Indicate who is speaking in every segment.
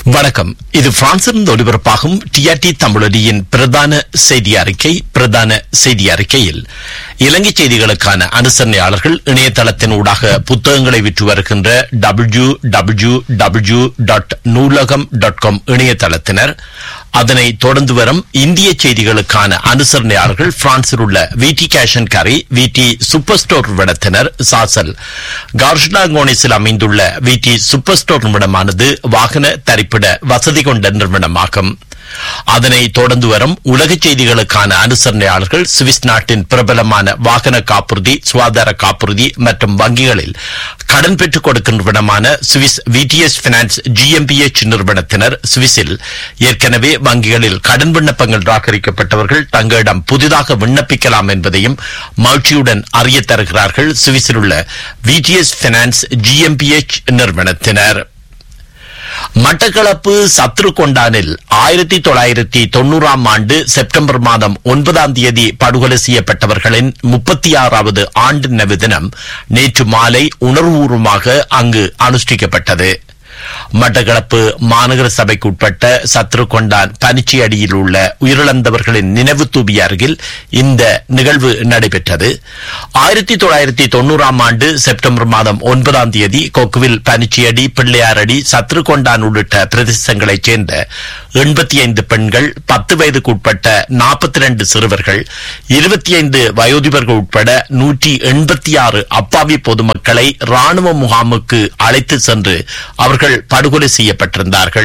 Speaker 1: வணக்கம் இது பிரான்சிலிருந்து ஒலிபரப்பாகும் டிஆர்டி தமிழொலியின் பிரதான செய்தி அறிக்கை பிரதான செய்தி அறிக்கையில் இலங்கை செய்திகளுக்கான அனுசரணையாளர்கள் இணையதளத்தின் ஊடாக புத்தகங்களை விற்று வருகின்ற டபிள்யூ டபிள்யூ டபிள்யூ டாட் நூலகம் டாட் காம் இணையதளத்தினர் அதனை தொடர்ந்து வரும் இந்திய செய்திகளுக்கான அனுசரணையாளர்கள் பிரான்சில் உள்ள விடி கேஷன் கரை விடி சூப்பர் ஸ்டோர் நிறுவனத்தினர் சாசல் கார்ஷ்லாங்கோனிஸில் அமைந்துள்ள விடி சூப்பர் ஸ்டோர் நிறுவனமானது வாகன தரிப்பிட வசதி கொண்ட நிறுவனமாகும் அதனை தொடர்ந்து வரும் உலக செய்திகளுக்கான அனுசரணையாளர்கள் சுவிஸ் நாட்டின் பிரபலமான வாகன காப்புறுதி சுகாதார காப்புறுதி மற்றும் வங்கிகளில் கடன் பெற்றுக் கொடுக்கும் நிறுவனமான சுவிஸ் விடிஎஸ் பினான்ஸ் ஜிஎம்பிஎச் நிறுவனத்தினர் சுவிஸில் ஏற்கனவே வங்கிகளில் கடன் விண்ணப்பங்கள் ராகரிக்கப்பட்டவர்கள் தங்களிடம் புதிதாக விண்ணப்பிக்கலாம் என்பதையும் மகிழ்ச்சியுடன் அறிய தருகிறார்கள் சுவிஸில் உள்ள விடிஎஸ் பினான்ஸ் ஜிஎம்பிஎச் நிறுவனத்தினர் மட்டக்களப்பு சத்ரு கொண்டானில் ஆயிரத்தி தொள்ளாயிரத்தி தொன்னூறாம் ஆண்டு செப்டம்பர் மாதம் ஒன்பதாம் தேதி படுகொலை செய்யப்பட்டவர்களின் முப்பத்தி ஆறாவது ஆண்டு நினைவு தினம் நேற்று மாலை உணர்வுபூர்வமாக அங்கு அனுஷ்டிக்கப்பட்டது மட்டக்களப்பு மாநகர சபைக்கு உட்பட்ட சத்ருகொண்டான் பனிச்சி அடியில் உள்ள உயிரிழந்தவர்களின் நினைவு தூபி அருகில் இந்த நிகழ்வு நடைபெற்றது ஆயிரத்தி தொள்ளாயிரத்தி தொன்னூறாம் ஆண்டு செப்டம்பர் மாதம் ஒன்பதாம் தேதி கொக்குவில் பனிச்சியடி பிள்ளையாரடி சத்ருகொண்டான் உள்ளிட்ட பிரதேசங்களைச் சேர்ந்த எண்பத்தி ஐந்து பெண்கள் பத்து வயதுக்கு உட்பட்ட நாற்பத்தி ரெண்டு சிறுவர்கள் இருபத்தி ஐந்து வயோதிபர்கள் உட்பட நூற்றி எண்பத்தி ஆறு அப்பாவி பொதுமக்களை ராணுவ முகாமுக்கு அழைத்து சென்று அவர்கள் படுகொலை செய்யப்பட்டிருந்தார்கள்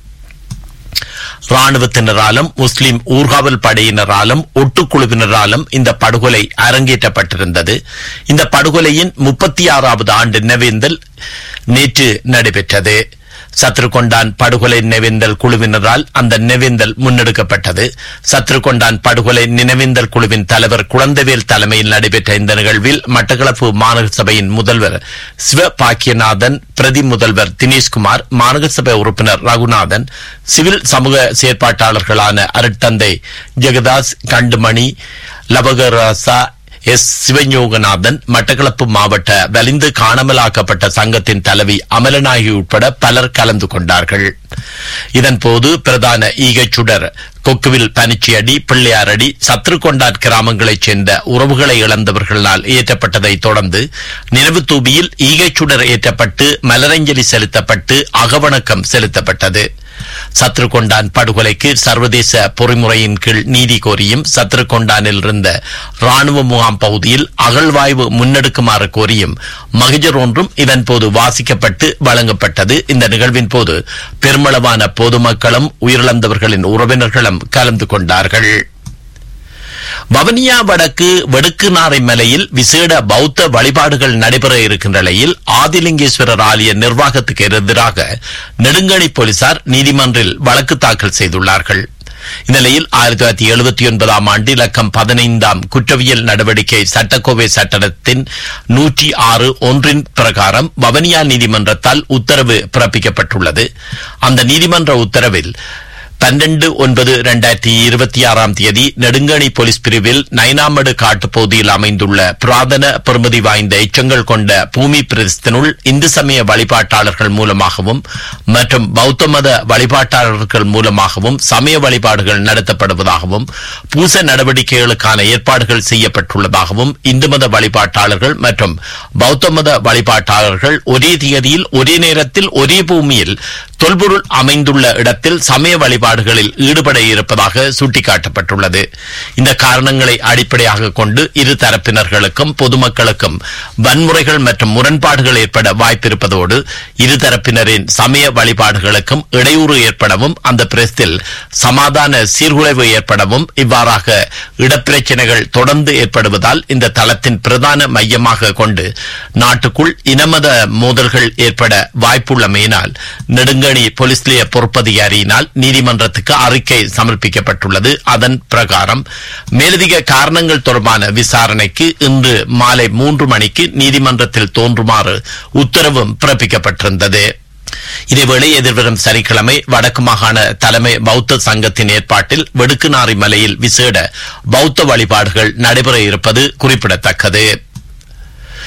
Speaker 1: ராணுவத்தினராலும் முஸ்லிம் ஊர்காவல் படையினராலும் ஒட்டுக்குழுவினராலும் இந்த படுகொலை அரங்கேற்றப்பட்டிருந்தது இந்த படுகொலையின் முப்பத்தி ஆறாவது ஆண்டு நினைவேந்தல் நேற்று நடைபெற்றது சத்ருகொண்டான் படுகொலை நினைவேந்தல் குழுவினரால் அந்த நினைவேந்தல் முன்னெடுக்கப்பட்டது சத்ருகொண்டான் படுகொலை நினைவேந்தல் குழுவின் தலைவர் குழந்தைவேல் தலைமையில் நடைபெற்ற இந்த நிகழ்வில் மட்டக்களப்பு மாநகர சபையின் முதல்வர் சிவ பாக்கியநாதன் பிரதி முதல்வர் தினேஷ்குமார் மாநகர சபை உறுப்பினர் ரகுநாதன் சிவில் சமூக செயற்பாட்டாளர்களான அருட்தந்தை ஜெகதாஸ் கண்டுமணி லபகராசா எஸ் சிவஞோகநாதன் மட்டக்களப்பு மாவட்ட வலிந்து காணாமலாக்கப்பட்ட சங்கத்தின் தலைவி அமலநாயகி உட்பட பலர் கலந்து கொண்டார்கள் இதன்போது பிரதான ஈகைச்சுடர் கொக்குவில் பனிச்சியடி பிள்ளையாரடி சத்ருகொண்டான் கிராமங்களைச் சேர்ந்த உறவுகளை இழந்தவர்களால் ஏற்றப்பட்டதை தொடர்ந்து நினைவு தூபியில் ஈகைச்சுடர் ஏற்றப்பட்டு மலரஞ்சலி செலுத்தப்பட்டு அகவணக்கம் செலுத்தப்பட்டது சத்ருகொண்டான் படுகொலைக்கு சர்வதேச பொறிமுறையின் கீழ் நீதி கோரியும் சத்ருகொண்டானில் இருந்த ராணுவ முகாம் பகுதியில் அகழ்வாய்வு முன்னெடுக்குமாறு கோரியும் மகிஜர் ஒன்றும் இதன்போது வாசிக்கப்பட்டு வழங்கப்பட்டது இந்த நிகழ்வின் போது பெருமளவான பொதுமக்களும் உயிரிழந்தவர்களின் உறவினர்களும் கலந்து கொண்டார்கள் வவனியா வடக்கு வெடுக்குநாரை மலையில் விசேட பௌத்த வழிபாடுகள் நடைபெற இருக்கின்ற நிலையில் ஆதிலிங்கேஸ்வரர் ஆலய நிர்வாகத்துக்கு எதிராக நெடுங்கணி போலீசார் நீதிமன்றில் வழக்கு தாக்கல் செய்துள்ளார்கள் இந்நிலையில் ஆயிரத்தி தொள்ளாயிரத்தி எழுபத்தி ஒன்பதாம் ஆண்டு இலக்கம் பதினைந்தாம் குற்றவியல் நடவடிக்கை சட்டக்கோவை சட்டத்தின் நூற்றி ஆறு ஒன்றின் பிரகாரம் வவனியா நீதிமன்றத்தால் உத்தரவு பிறப்பிக்கப்பட்டுள்ளது அந்த நீதிமன்ற உத்தரவில் பன்னெண்டு ஒன்பது இரண்டாயிரத்தி இருபத்தி ஆறாம் தேதி நெடுங்கணி போலீஸ் பிரிவில் நைனாமடு காட்டுப்பகுதியில் அமைந்துள்ள புராதன பெருமதி வாய்ந்த எச்சங்கள் கொண்ட பூமி பிரதேசத்தினுள் இந்து சமய வழிபாட்டாளர்கள் மூலமாகவும் மற்றும் பௌத்த மத வழிபாட்டாளர்கள் மூலமாகவும் சமய வழிபாடுகள் நடத்தப்படுவதாகவும் பூச நடவடிக்கைகளுக்கான ஏற்பாடுகள் செய்யப்பட்டுள்ளதாகவும் இந்து மத வழிபாட்டாளர்கள் மற்றும் பௌத்த மத வழிபாட்டாளர்கள் ஒரே தேதியில் ஒரே நேரத்தில் ஒரே பூமியில் தொல்பொருள் அமைந்துள்ள இடத்தில் சமய வழிபாடுகளில் ஈடுபட இருப்பதாக சுட்டிக்காட்டப்பட்டுள்ளது இந்த காரணங்களை அடிப்படையாக கொண்டு இரு தரப்பினர்களுக்கும் பொதுமக்களுக்கும் வன்முறைகள் மற்றும் முரண்பாடுகள் ஏற்பட வாய்ப்பிருப்பதோடு இரு தரப்பினரின் சமய வழிபாடுகளுக்கும் இடையூறு ஏற்படவும் அந்த பிரஸ்தில் சமாதான சீர்குலைவு ஏற்படவும் இவ்வாறாக இடப்பிரச்சனைகள் தொடர்ந்து ஏற்படுவதால் இந்த தளத்தின் பிரதான மையமாக கொண்டு நாட்டுக்குள் இனமத மோதல்கள் ஏற்பட வாய்ப்புள்ளமையினால் நெடுங்க முன்னணி போலீஸ் நிலைய பொறுப்பதிகாரியினால் நீதிமன்றத்துக்கு அறிக்கை சமர்ப்பிக்கப்பட்டுள்ளது அதன் பிரகாரம் மேலதிக காரணங்கள் தொடர்பான விசாரணைக்கு இன்று மாலை மூன்று மணிக்கு நீதிமன்றத்தில் தோன்றுமாறு உத்தரவும் பிறப்பிக்கப்பட்டிருந்தது இதேவேளை எதிர்வரும் சனிக்கிழமை வடக்கு மாகாண தலைமை பௌத்த சங்கத்தின் ஏற்பாட்டில் வெடுக்குநாரி மலையில் விசேட பௌத்த வழிபாடுகள் நடைபெற இருப்பது குறிப்பிடத்தக்கது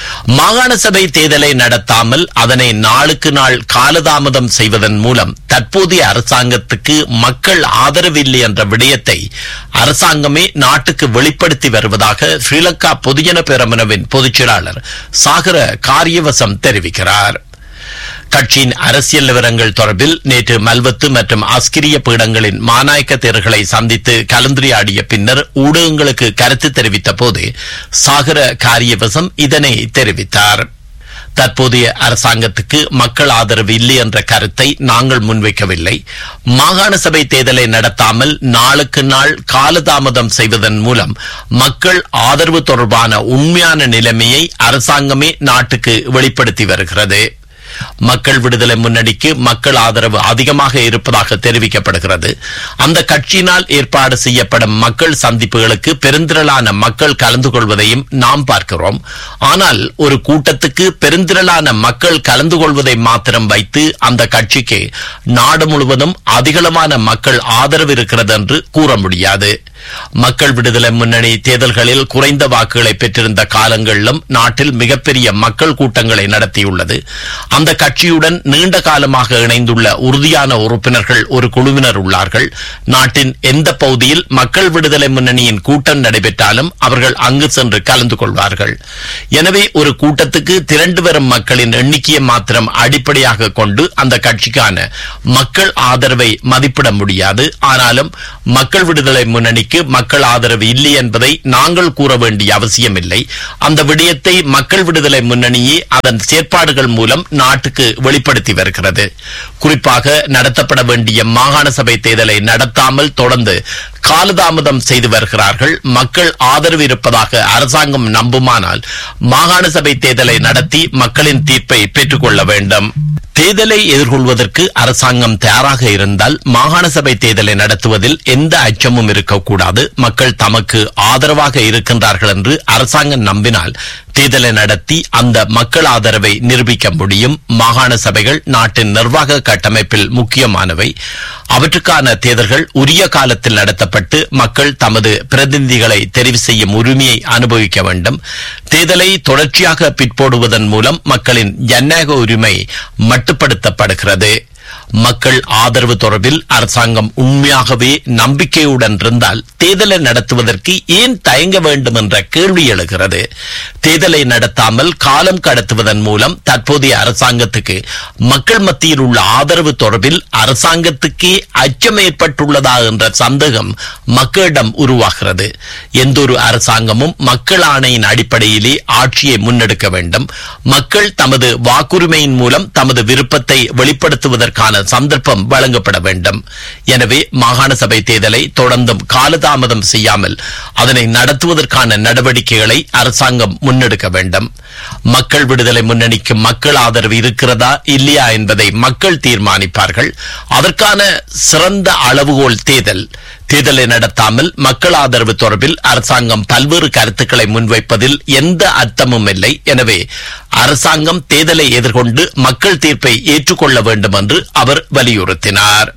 Speaker 1: மாகாண சபை தேர்தலை நடத்தாமல் அதனை நாளுக்கு நாள் காலதாமதம் செய்வதன் மூலம் தற்போதைய அரசாங்கத்துக்கு மக்கள் ஆதரவில்லை என்ற விடயத்தை அரசாங்கமே நாட்டுக்கு வெளிப்படுத்தி வருவதாக ஸ்ரீலங்கா பொதுஜன பேரமுனவின் பொதுச் செயலாளர் சாகர காரியவசம் தெரிவிக்கிறார் கட்சியின் அரசியல் விவரங்கள் தொடர்பில் நேற்று மல்வத்து மற்றும் அஸ்கிரிய பீடங்களின் மாநாயக்க தேர்களை சந்தித்து கலந்துரையாடிய பின்னர் ஊடகங்களுக்கு கருத்து தெரிவித்த போது சாகர காரியவசம் இதனை தெரிவித்தார் தற்போதைய அரசாங்கத்துக்கு மக்கள் ஆதரவு இல்லை என்ற கருத்தை நாங்கள் முன்வைக்கவில்லை மாகாண சபை தேர்தலை நடத்தாமல் நாளுக்கு நாள் காலதாமதம் செய்வதன் மூலம் மக்கள் ஆதரவு தொடர்பான உண்மையான நிலைமையை அரசாங்கமே நாட்டுக்கு வெளிப்படுத்தி வருகிறது மக்கள் விடுதலை முன்னணிக்கு மக்கள் ஆதரவு அதிகமாக இருப்பதாக தெரிவிக்கப்படுகிறது அந்த கட்சியினால் ஏற்பாடு செய்யப்படும் மக்கள் சந்திப்புகளுக்கு பெருந்திரளான மக்கள் கலந்து கொள்வதையும் நாம் பார்க்கிறோம் ஆனால் ஒரு கூட்டத்துக்கு பெருந்திரளான மக்கள் கலந்து கொள்வதை மாத்திரம் வைத்து அந்த கட்சிக்கு நாடு முழுவதும் அதிகளமான மக்கள் ஆதரவு இருக்கிறது என்று கூற முடியாது மக்கள் விடுதலை முன்னணி தேர்தல்களில் குறைந்த வாக்குகளை பெற்றிருந்த காலங்களிலும் நாட்டில் மிகப்பெரிய மக்கள் கூட்டங்களை நடத்தியுள்ளது அந்த கட்சியுடன் நீண்ட காலமாக இணைந்துள்ள உறுதியான உறுப்பினர்கள் ஒரு குழுவினர் உள்ளார்கள் நாட்டின் எந்த பகுதியில் மக்கள் விடுதலை முன்னணியின் கூட்டம் நடைபெற்றாலும் அவர்கள் அங்கு சென்று கலந்து கொள்வார்கள் எனவே ஒரு கூட்டத்துக்கு திரண்டு வரும் மக்களின் எண்ணிக்கையை மாத்திரம் அடிப்படையாக கொண்டு அந்த கட்சிக்கான மக்கள் ஆதரவை மதிப்பிட முடியாது ஆனாலும் மக்கள் விடுதலை முன்னணிக்கு மக்கள் ஆதரவு இல்லை என்பதை நாங்கள் கூற வேண்டிய அவசியமில்லை அந்த விடயத்தை மக்கள் விடுதலை முன்னணியே அதன் செயற்பாடுகள் மூலம் நாட்டுக்கு வெளிப்படுத்தி வருகிறது குறிப்பாக நடத்தப்பட வேண்டிய மாகாண சபை தேர்தலை நடத்தாமல் தொடர்ந்து காலதாமதம் செய்து வருகிறார்கள் மக்கள் ஆதரவு இருப்பதாக அரசாங்கம் நம்புமானால் மாகாண சபை தேர்தலை நடத்தி மக்களின் தீர்ப்பை பெற்றுக்கொள்ள வேண்டும் தேர்தலை எதிர்கொள்வதற்கு அரசாங்கம் தயாராக இருந்தால் மாகாண சபை தேர்தலை நடத்துவதில் எந்த அச்சமும் இருக்கக்கூடாது மக்கள் தமக்கு ஆதரவாக இருக்கின்றார்கள் என்று அரசாங்கம் நம்பினால் தேர்தலை நடத்தி அந்த மக்கள் ஆதரவை நிரூபிக்க முடியும் மாகாண சபைகள் நாட்டின் நிர்வாக கட்டமைப்பில் முக்கியமானவை அவற்றுக்கான தேர்தல்கள் உரிய காலத்தில் நடத்தப்பட்டு மக்கள் தமது பிரதிநிதிகளை தெரிவு செய்யும் உரிமையை அனுபவிக்க வேண்டும் தேர்தலை தொடர்ச்சியாக பிற்போடுவதன் மூலம் மக்களின் ஜனநாயக உரிமை மட்டுப்படுத்தப்படுகிறது மக்கள் ஆதரவு தொடர்பில் அரசாங்கம் உண்மையாகவே நம்பிக்கையுடன் இருந்தால் தேர்தலை நடத்துவதற்கு ஏன் தயங்க வேண்டும் என்ற கேள்வி எழுகிறது தேர்தலை நடத்தாமல் காலம் கடத்துவதன் மூலம் தற்போதைய அரசாங்கத்துக்கு மக்கள் மத்தியில் உள்ள ஆதரவு தொடர்பில் அரசாங்கத்துக்கே அச்சம் ஏற்பட்டுள்ளதா என்ற சந்தேகம் மக்களிடம் உருவாகிறது எந்த ஒரு அரசாங்கமும் மக்கள் ஆணையின் அடிப்படையிலே ஆட்சியை முன்னெடுக்க வேண்டும் மக்கள் தமது வாக்குரிமையின் மூலம் தமது விருப்பத்தை வெளிப்படுத்துவதற்கான சந்தர்ப்பம் வழங்கப்பட வேண்டும் எனவே மாகாண சபை தேர்தலை தொடர்ந்தும் காலதாமதம் செய்யாமல் அதனை நடத்துவதற்கான நடவடிக்கைகளை அரசாங்கம் முன்னெடுக்க வேண்டும் மக்கள் விடுதலை முன்னணிக்கு மக்கள் ஆதரவு இருக்கிறதா இல்லையா என்பதை மக்கள் தீர்மானிப்பார்கள் அதற்கான சிறந்த அளவுகோல் தேர்தல் தேர்தலை நடத்தாமல் மக்கள் ஆதரவு தொடர்பில் அரசாங்கம் பல்வேறு கருத்துக்களை முன்வைப்பதில் எந்த அர்த்தமும் இல்லை எனவே அரசாங்கம் தேர்தலை எதிர்கொண்டு மக்கள் தீர்ப்பை ஏற்றுக்கொள்ள வேண்டும் என்று அவர் வலியுறுத்தினார்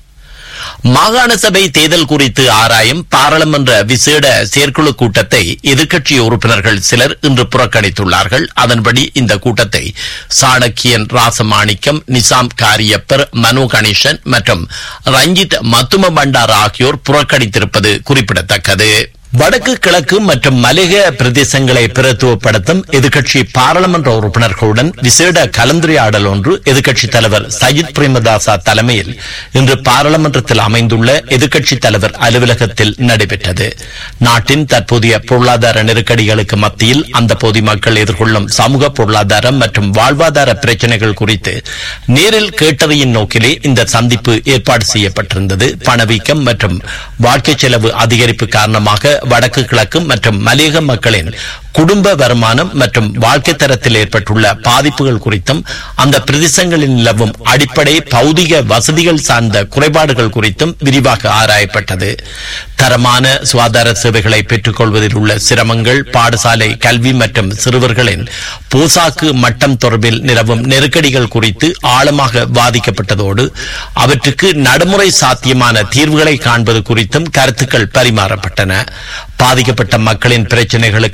Speaker 1: மாகாண சபை தேர்தல் குறித்து ஆராயும் பாராளுமன்ற விசேட செயற்குழு கூட்டத்தை எதிர்க்கட்சி உறுப்பினர்கள் சிலர் இன்று புறக்கணித்துள்ளார்கள் அதன்படி இந்த கூட்டத்தை சாணக்கியன் ராசமாணிக்கம் நிசாம் காரியப்பர் மனு கணேசன் மற்றும் ரஞ்சித் மத்தும பண்டார் ஆகியோர் புறக்கணித்திருப்பது குறிப்பிடத்தக்கது வடக்கு கிழக்கு மற்றும் மலையக பிரதேசங்களை பிரத்துவப்படுத்தும் எதிர்க்கட்சி பாராளுமன்ற உறுப்பினர்களுடன் விசேட கலந்துரையாடல் ஒன்று எதிர்க்கட்சி தலைவர் சஜித் பிரேமதாசா தலைமையில் இன்று பாராளுமன்றத்தில் அமைந்துள்ள எதிர்க்கட்சி தலைவர் அலுவலகத்தில் நடைபெற்றது நாட்டின் தற்போதைய பொருளாதார நெருக்கடிகளுக்கு மத்தியில் அந்த பகுதி மக்கள் எதிர்கொள்ளும் சமூக பொருளாதார மற்றும் வாழ்வாதார பிரச்சனைகள் குறித்து நேரில் கேட்டறியும் நோக்கிலே இந்த சந்திப்பு ஏற்பாடு செய்யப்பட்டிருந்தது பணவீக்கம் மற்றும் வாழ்க்கை செலவு அதிகரிப்பு காரணமாக வடக்கு கிழக்கு மற்றும் மலையக மக்களின் குடும்ப வருமானம் மற்றும் வாழ்க்கை தரத்தில் ஏற்பட்டுள்ள பாதிப்புகள் குறித்தும் அந்த பிரதேசங்களில் நிலவும் அடிப்படை பௌதிக வசதிகள் சார்ந்த குறைபாடுகள் குறித்தும் விரிவாக ஆராயப்பட்டது தரமான சுகாதார சேவைகளை பெற்றுக் கொள்வதில் உள்ள சிரமங்கள் பாடசாலை கல்வி மற்றும் சிறுவர்களின் போசாக்கு மட்டம் தொடர்பில் நிலவும் நெருக்கடிகள் குறித்து ஆழமாக வாதிக்கப்பட்டதோடு அவற்றுக்கு நடைமுறை சாத்தியமான தீர்வுகளை காண்பது குறித்தும் கருத்துக்கள் பரிமாறப்பட்டன பாதிக்கப்பட்ட மக்களின் பிரச்சினைகளுக்கு தீர்வு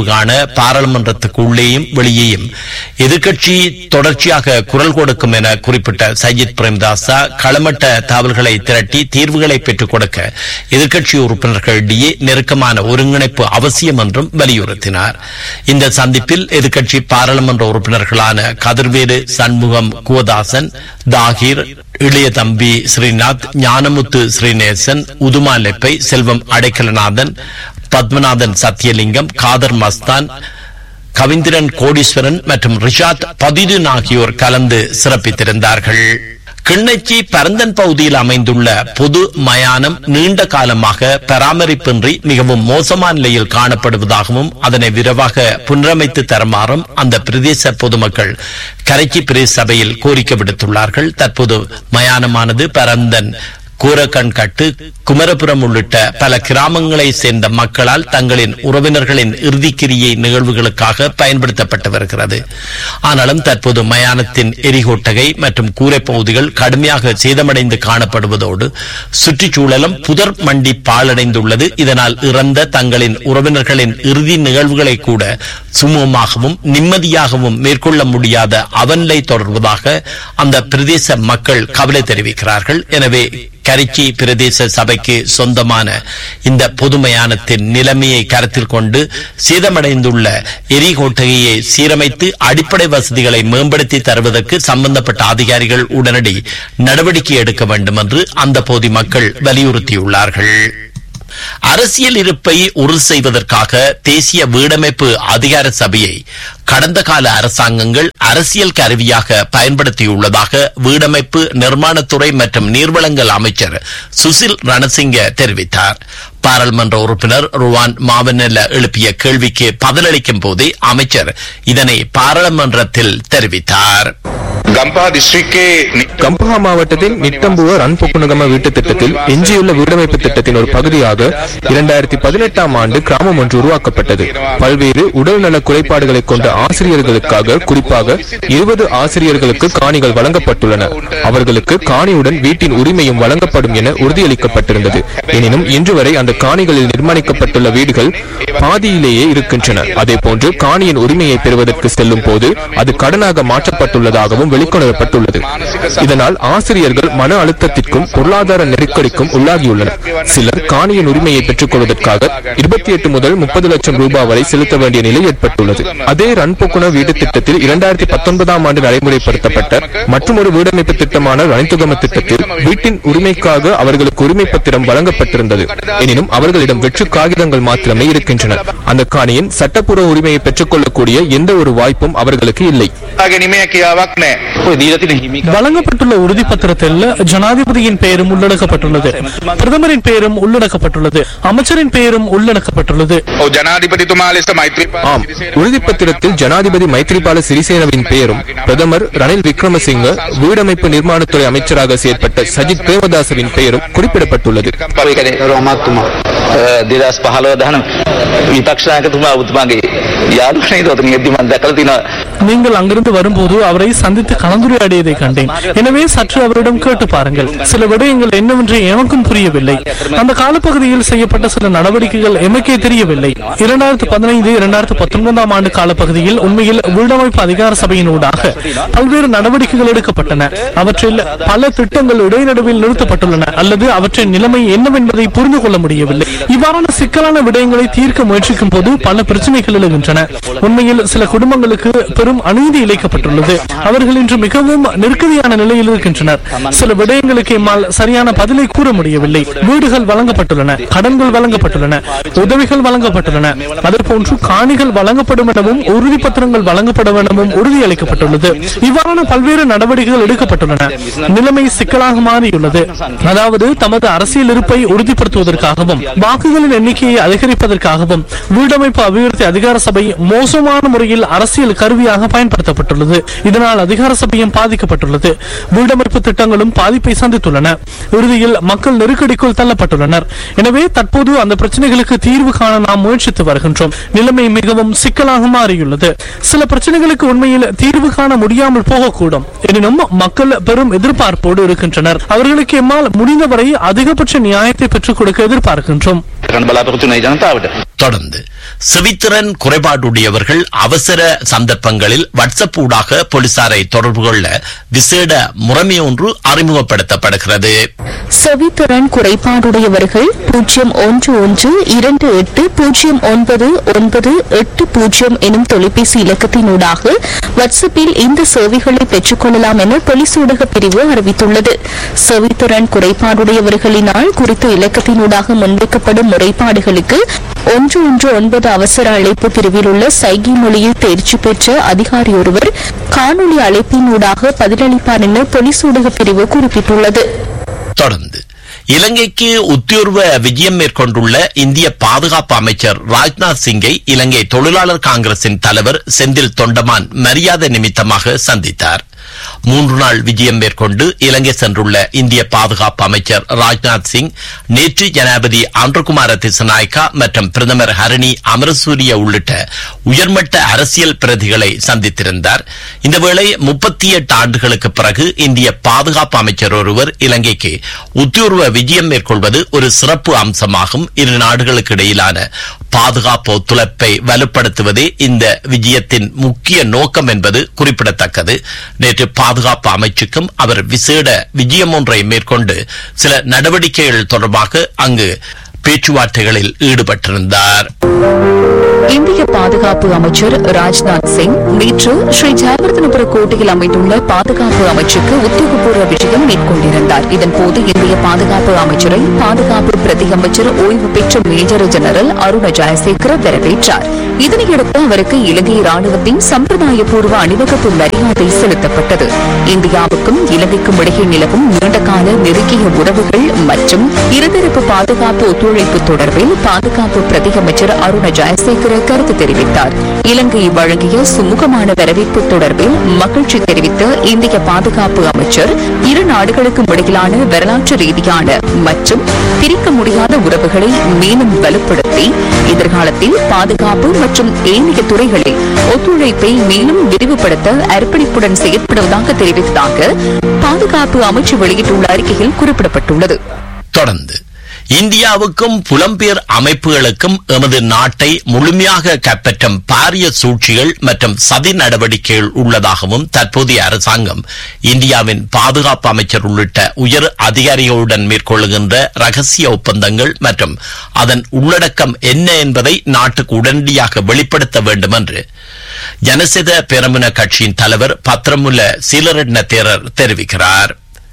Speaker 1: காண பாராளுமன்றத்துக்கு உள்ளேயும் வெளியேயும் எதிர்க்கட்சி தொடர்ச்சியாக குரல் கொடுக்கும் என குறிப்பிட்ட சஜித் பிரேமதாசா களமட்ட தகவல்களை திரட்டி தீர்வுகளை பெற்றுக் கொடுக்க எதிர்க்கட்சி உறுப்பினர்களிடையே நெருக்கமான ஒருங்கிணைப்பு அவசியம் என்றும் வலியுறுத்தினார் இந்த சந்திப்பில் எதிர்க்கட்சி பாராளுமன்ற உறுப்பினர்களான கதிர்வேலு சண்முகம் குவதாசன் தாகிர் இளைய தம்பி ஸ்ரீநாத் ஞானமுத்து ஸ்ரீநேசன் உதுமா லெப்பை செல்வம் அடைக்கலநாதன் பத்மநாதன் சத்தியலிங்கம் காதர் மஸ்தான் கவிந்திரன் கோடீஸ்வரன் மற்றும் ரிஷாத் பதிதுன் ஆகியோர் கலந்து சிறப்பித்திருந்தார்கள் கிண்ணச்சி பரந்தன் பகுதியில் அமைந்துள்ள பொது மயானம் நீண்ட காலமாக பராமரிப்பின்றி மிகவும் மோசமான நிலையில் காணப்படுவதாகவும் அதனை விரைவாக புனரமைத்து தருமாறும் அந்த பிரதேச பொதுமக்கள் கரைச்சி பிரதேச சபையில் கோரிக்கை விடுத்துள்ளார்கள் தற்போது மயானமானது பரந்தன் கூரக்கண்கட்டு குமரபுரம் உள்ளிட்ட பல கிராமங்களை சேர்ந்த மக்களால் தங்களின் உறவினர்களின் இறுதிக்கிரியை நிகழ்வுகளுக்காக பயன்படுத்தப்பட்டு வருகிறது ஆனாலும் தற்போது மயானத்தின் எரிகோட்டகை மற்றும் கூரை பகுதிகள் கடுமையாக சேதமடைந்து காணப்படுவதோடு சுற்றுச்சூழலும் புதர் மண்டி பாழடைந்துள்ளது இதனால் இறந்த தங்களின் உறவினர்களின் இறுதி நிகழ்வுகளை கூட சுமூகமாகவும் நிம்மதியாகவும் மேற்கொள்ள முடியாத அவநிலை தொடர்வதாக அந்த பிரதேச மக்கள் கவலை தெரிவிக்கிறார்கள் எனவே கரிச்சி பிரதேச சபைக்கு சொந்தமான இந்த பொதுமையானத்தின் நிலைமையை கருத்தில் கொண்டு சேதமடைந்துள்ள எரிகோட்டகையை சீரமைத்து அடிப்படை வசதிகளை மேம்படுத்தி தருவதற்கு சம்பந்தப்பட்ட அதிகாரிகள் உடனடி நடவடிக்கை எடுக்க வேண்டும் என்று அந்த பகுதி மக்கள் வலியுறுத்தியுள்ளார்கள் அரசியல் இருப்பை உறுதி செய்வதற்காக தேசிய வீடமைப்பு அதிகார சபையை கடந்த கால அரசாங்கங்கள் அரசியல் கருவியாக பயன்படுத்தியுள்ளதாக வீடமைப்பு நிர்மாணத்துறை மற்றும் நீர்வளங்கள் அமைச்சர் சுசில் ரணசிங்க தெரிவித்தார் பாராளுமன்ற உறுப்பினர் ருவான் மாவனல்ல எழுப்பிய கேள்விக்கு பதிலளிக்கும் போதே அமைச்சர் இதனை பாராளுமன்றத்தில் தெரிவித்தார்
Speaker 2: ගම්පා දිස්ත්‍රික්කයේ
Speaker 3: கம்பஹா மாவட்டத்தின் நிட்டம்புவ ரன்பொக்குநகம வீட்டு திட்டத்தில் எஞ்சியுள்ள வீடமைப்பு திட்டத்தின் ஒரு பகுதியாக இரண்டாயிரத்தி பதினெட்டாம் ஆண்டு கிராமம் ஒன்று உருவாக்கப்பட்டது பல்வேறு உடல்நல குறைபாடுகளை கொண்ட ஆசிரியர்களுக்காக குறிப்பாக இருபது ஆசிரியர்களுக்கு காணிகள் வழங்கப்பட்டுள்ளன அவர்களுக்கு காணியுடன் வீட்டின் உரிமையும் வழங்கப்படும் என உறுதியளிக்கப்பட்டிருந்தது எனினும் இன்று வரை அந்த காணிகளில் நிர்மாணிக்கப்பட்டுள்ள வீடுகள் பாதியிலேயே இருக்கின்றன அதேபோன்று காணியின் உரிமையை பெறுவதற்கு செல்லும் போது அது கடனாக மாற்றப்பட்டுள்ளதாகவும் வெளிக்கொணரப்பட்டுள்ளது இதனால் ஆசிரியர்கள் மன அழுத்தத்திற்கும் பொருளாதார நெருக்கடிக்கும் உள்ளாகியுள்ளனர் சிலர் காணியின் உரிமையை பெற்றுக் கொள்வதற்காக இருபத்தி எட்டு முதல் முப்பது லட்சம் ரூபாய் வரை செலுத்த வேண்டிய நிலை ஏற்பட்டுள்ளது அதே ரன்பொக்குண வீடு திட்டத்தில் இரண்டாயிரத்தி பத்தொன்பதாம் ஆண்டு நடைமுறைப்படுத்தப்பட்ட மற்றொரு வீடமைப்பு திட்டமான ரணித்துகம திட்டத்தில் வீட்டின் உரிமைக்காக அவர்களுக்கு உரிமை பத்திரம் வழங்கப்பட்டிருந்தது எனினும் அவர்களிடம் வெற்று காகிதங்கள் மாத்திரமே இருக்கின்றன அந்த காணியின் சட்டப்பூர்வ உரிமையை பெற்றுக்கொள்ளக்கூடிய எந்த ஒரு வாய்ப்பும் அவர்களுக்கு இல்லை
Speaker 2: ගැනීමේ කියාවක් නෑ.
Speaker 4: ඔය දීලා තියෙන හිමිකම්
Speaker 5: வழங்கப்பட்டுள்ள உறுதிப்பத்திரத்தில் ஜனாதிபதியின் பெயரும் உள்ளடக்கப்பட்டுள்ளது பிரதமரின் பெயரும் உள்ளடக்கப்பட்டுள்ளது அமைச்சரின் பெயரும் உள்ளடக்கப்பட்டுள்ளது
Speaker 2: ඔව් ජනාධිපතිතුමා ලෙස මෛත්‍රීපාල
Speaker 3: ஆம் உறுதிப்பத்திரத்தில் ஜனாதிபதி மைத்ரிபால சிறிசேனவின் பெயரும் பிரதமர் ரணில் விக்ரமசிங்க வீடமைப்பு நிர்மாணத்துறை அமைச்சராக செயற்பட்ட சஜித் பிரேமதாசவின் பெயரும் குறிப்பிடப்பட்டுள்ளது
Speaker 4: ඔය කියන්නේ රෝමත්තුමා දෙදස් පහළව දහන විපක්ෂනායකතුමා ඔබතුමාගේ යාළුවා නේද ඔතන එද්දි මම දැකලා තිනවා
Speaker 5: நீங்கள் அங்கிருந்து வரும்போது அவரை சந்தித்து கலந்துரையாடியதை கண்டேன் எனவே சற்று அவரிடம் கேட்டு பாருங்கள் சில விடயங்கள் என்னவென்று எனக்கும் புரியவில்லை அந்த காலப்பகுதியில் செய்யப்பட்ட சில நடவடிக்கைகள் எமக்கே தெரியவில்லை இரண்டாயிரத்து பதினைந்து இரண்டாயிரத்து பத்தொன்பதாம் ஆண்டு காலப்பகுதியில் உண்மையில் வீடமைப்பு அதிகார சபையின் ஊடாக பல்வேறு நடவடிக்கைகள் எடுக்கப்பட்டன அவற்றில் பல திட்டங்கள் இடைநடுவில் நிறுத்தப்பட்டுள்ளன அல்லது அவற்றின் நிலைமை என்னவென்பதை புரிந்து கொள்ள முடியவில்லை இவ்வாறான சிக்கலான விடயங்களை தீர்க்க முயற்சிக்கும் போது பல பிரச்சனைகள் எழுகின்றன உண்மையில் சில குடும்பங்களுக்கு பெரும் அநீதி இழைக்கப்பட்டுள்ளது அவர்கள் இன்று மிகவும் நெருக்கடியான நிலையில் இருக்கின்றனர் சில விடயங்களுக்கு எம்மால் சரியான பதிலை கூற முடியவில்லை வீடுகள் வழங்கப்பட்டுள்ளன கடன்கள் வழங்கப்பட்டுள்ளன உதவிகள் வழங்கப்பட்டுள்ளன அதேபோன்று காணிகள் வழங்கப்படும் எனவும் உறுதிப்பத்திரங்கள் வழங்கப்படும் எனவும் உறுதியளிக்கப்பட்டுள்ளது இவ்வாறான பல்வேறு நடவடிக்கைகள் எடுக்கப்பட்டுள்ளன நிலைமை சிக்கலாக மாறியுள்ளது அதாவது தமது அரசியல் இருப்பை உறுதிப்படுத்துவதற்காகவும் வாக்குகளின் எண்ணிக்கையை அதிகரிப்பதற்காகவும் வீடமைப்பு அபிவிருத்தி அதிகார சபை மோசமான முறையில் அரசியல் கருவியாக பயன்படுத்தப்பட்டுள்ளது இதனால் அதிகார சபையும் பாதிக்கப்பட்டுள்ளது வீடமைப்பு திட்டங்களும் பாதிப்பை சந்தித்துள்ளன இறுதியில் மக்கள் நெருக்கடிக்குள் தள்ளப்பட்டுள்ளனர் எனவே தற்போது அந்த பிரச்சனைகளுக்கு தீர்வு காண நாம் முயற்சித்து வருகின்றோம் நிலைமை மிகவும் சிக்கலாக மாறியுள்ளது சில பிரச்சனைகளுக்கு உண்மையில் தீர்வு காண முடியாமல் போகக்கூடும் எனினும் மக்கள் பெரும் எதிர்பார்ப்போடு இருக்கின்றனர் அவர்களுக்கு எம்மால் முடிந்தவரை அதிகபட்ச நியாயத்தை பெற்றுக் கொடுக்க எதிர்பார்க்கின்றோம்
Speaker 4: කරන්න බලාපොරොත්තු වෙන ජනතාවට
Speaker 1: தொடர்ந்து செவித்திறன் குறைபாடுடையவர்கள் அவசர சந்தர்ப்பங்களில் வாட்ஸ்அப் ஊடாக போலீசாரை தொடர்பு கொள்ள விசேட முறைமை ஒன்று அறிமுகப்படுத்தப்படுகிறது
Speaker 6: செவித்திறன் குறைபாடுடையவர்கள் பூஜ்ஜியம் ஒன்று ஒன்று இரண்டு எட்டு பூஜ்ஜியம் ஒன்பது ஒன்பது எட்டு பூஜ்ஜியம் எனும் தொலைபேசி இலக்கத்தினூடாக வாட்ஸ்அப்பில் இந்த சேவைகளை பெற்றுக் கொள்ளலாம் என போலீஸ் ஊடக பிரிவு அறிவித்துள்ளது செவித்திறன் குறைபாடுடையவர்களினால் குறித்த இலக்கத்தினூடாக முன்வைக்கப்படும் முறைப்பாடுகளுக்கு ஒன்று ஒன்று ஒன்பது அவசர அழைப்பு பிரிவில் உள்ள சைகை மொழியில் தேர்ச்சி பெற்ற அதிகாரி ஒருவர் காணொலி அழைப்பினூடாக பதிலளிப்பார் என போலீஸ் ஊடக பிரிவு குறிப்பிட்டுள்ளது
Speaker 1: தொடர்ந்து இலங்கைக்கு உத்தியோர்வ விஜயம் மேற்கொண்டுள்ள இந்திய பாதுகாப்பு அமைச்சர் ராஜ்நாத் சிங்கை இலங்கை தொழிலாளர் காங்கிரசின் தலைவர் செந்தில் தொண்டமான் மரியாதை நிமித்தமாக சந்தித்தார் மூன்று நாள் விஜயம் மேற்கொண்டு இலங்கை சென்றுள்ள இந்திய பாதுகாப்பு அமைச்சர் ராஜ்நாத் சிங் நேற்று ஜனாபதி ஆந்திரகுமார திசநாயக்கா மற்றும் பிரதமர் ஹரணி அமரசூரிய உள்ளிட்ட உயர்மட்ட அரசியல் பிரதிகளை சந்தித்திருந்தார் இந்த வேளை முப்பத்தி எட்டு ஆண்டுகளுக்கு பிறகு இந்திய பாதுகாப்பு அமைச்சர் ஒருவர் இலங்கைக்கு உத்தியோர்வ விஜயம் மேற்கொள்வது ஒரு சிறப்பு அம்சமாகும் இரு நாடுகளுக்கு இடையிலான பாதுகாப்பு ஒத்துழைப்பை வலுப்படுத்துவதே இந்த விஜயத்தின் முக்கிய நோக்கம் என்பது குறிப்பிடத்தக்கது நேற்று பாதுகாப்பு அமைச்சுக்கும் அவர் விசேட விஜயம் ஒன்றை மேற்கொண்டு சில நடவடிக்கைகள் தொடர்பாக அங்கு பேச்சுவார்த்தைகளில் ஈடுபட்டிருந்தார்
Speaker 6: இந்திய பாதுகாப்பு அமைச்சர் ராஜ்நாத் சிங் நேற்று ஸ்ரீ ஜெயவர்தனபுர கோட்டையில் அமைந்துள்ள பாதுகாப்பு அமைச்சுக்கு உத்தியோகபூர்வ விஜயம் மேற்கொண்டிருந்தார் இதன்போது இந்திய பாதுகாப்பு அமைச்சரை பாதுகாப்பு பிரதி அமைச்சர் ஓய்வு பெற்ற மேஜர் ஜெனரல் அருண ஜெயசேகர வரவேற்றார் இதனையடுத்து அவருக்கு இலங்கை ராணுவத்தின் சம்பிரதாயபூர்வ அணிவகுப்பு மரியாதை செலுத்தப்பட்டது இந்தியாவுக்கும் இலங்கைக்கும் இடையே நிலவும் நீண்டகால நெருங்கிய உறவுகள் மற்றும் இருதரப்பு பாதுகாப்பு ஒத்துழைப்பு தொடர்பில் பாதுகாப்பு பிரதி அமைச்சர் அருண ஜெயசேகர கருத்து தெரிவித்தார் இலங்கை வழங்கிய சுமூகமான வரவேற்பு தொடர்பில் மகிழ்ச்சி தெரிவித்த இந்திய பாதுகாப்பு அமைச்சர் இரு நாடுகளுக்கும் இடையிலான வரலாற்று ரீதியான மற்றும் பிரிக்க முடியாத உறவுகளை மேலும் வலுப்படுத்தி எதிர்காலத்தில் பாதுகாப்பு மற்றும் ஏனைய துறைகளில் ஒத்துழைப்பை மேலும் விரிவுபடுத்த அர்ப்பணிப்புடன் செயற்படுவதாக தெரிவித்ததாக பாதுகாப்பு அமைச்சு வெளியிட்டுள்ள அறிக்கையில் குறிப்பிடப்பட்டுள்ளது
Speaker 1: தொடர்ந்து இந்தியாவுக்கும் புலம்பெயர் அமைப்புகளுக்கும் எமது நாட்டை முழுமையாக கைப்பற்றும் பாரிய சூழ்ச்சிகள் மற்றும் சதி நடவடிக்கைகள் உள்ளதாகவும் தற்போதைய அரசாங்கம் இந்தியாவின் பாதுகாப்பு அமைச்சர் உள்ளிட்ட உயர் அதிகாரிகளுடன் மேற்கொள்ளுகின்ற ரகசிய ஒப்பந்தங்கள் மற்றும் அதன் உள்ளடக்கம் என்ன என்பதை நாட்டுக்கு உடனடியாக வெளிப்படுத்த வேண்டும் என்று ஜனசித பெரமுன கட்சியின் தலைவர் பத்திரமுல சீலரட்ன தேரர் தெரிவிக்கிறார்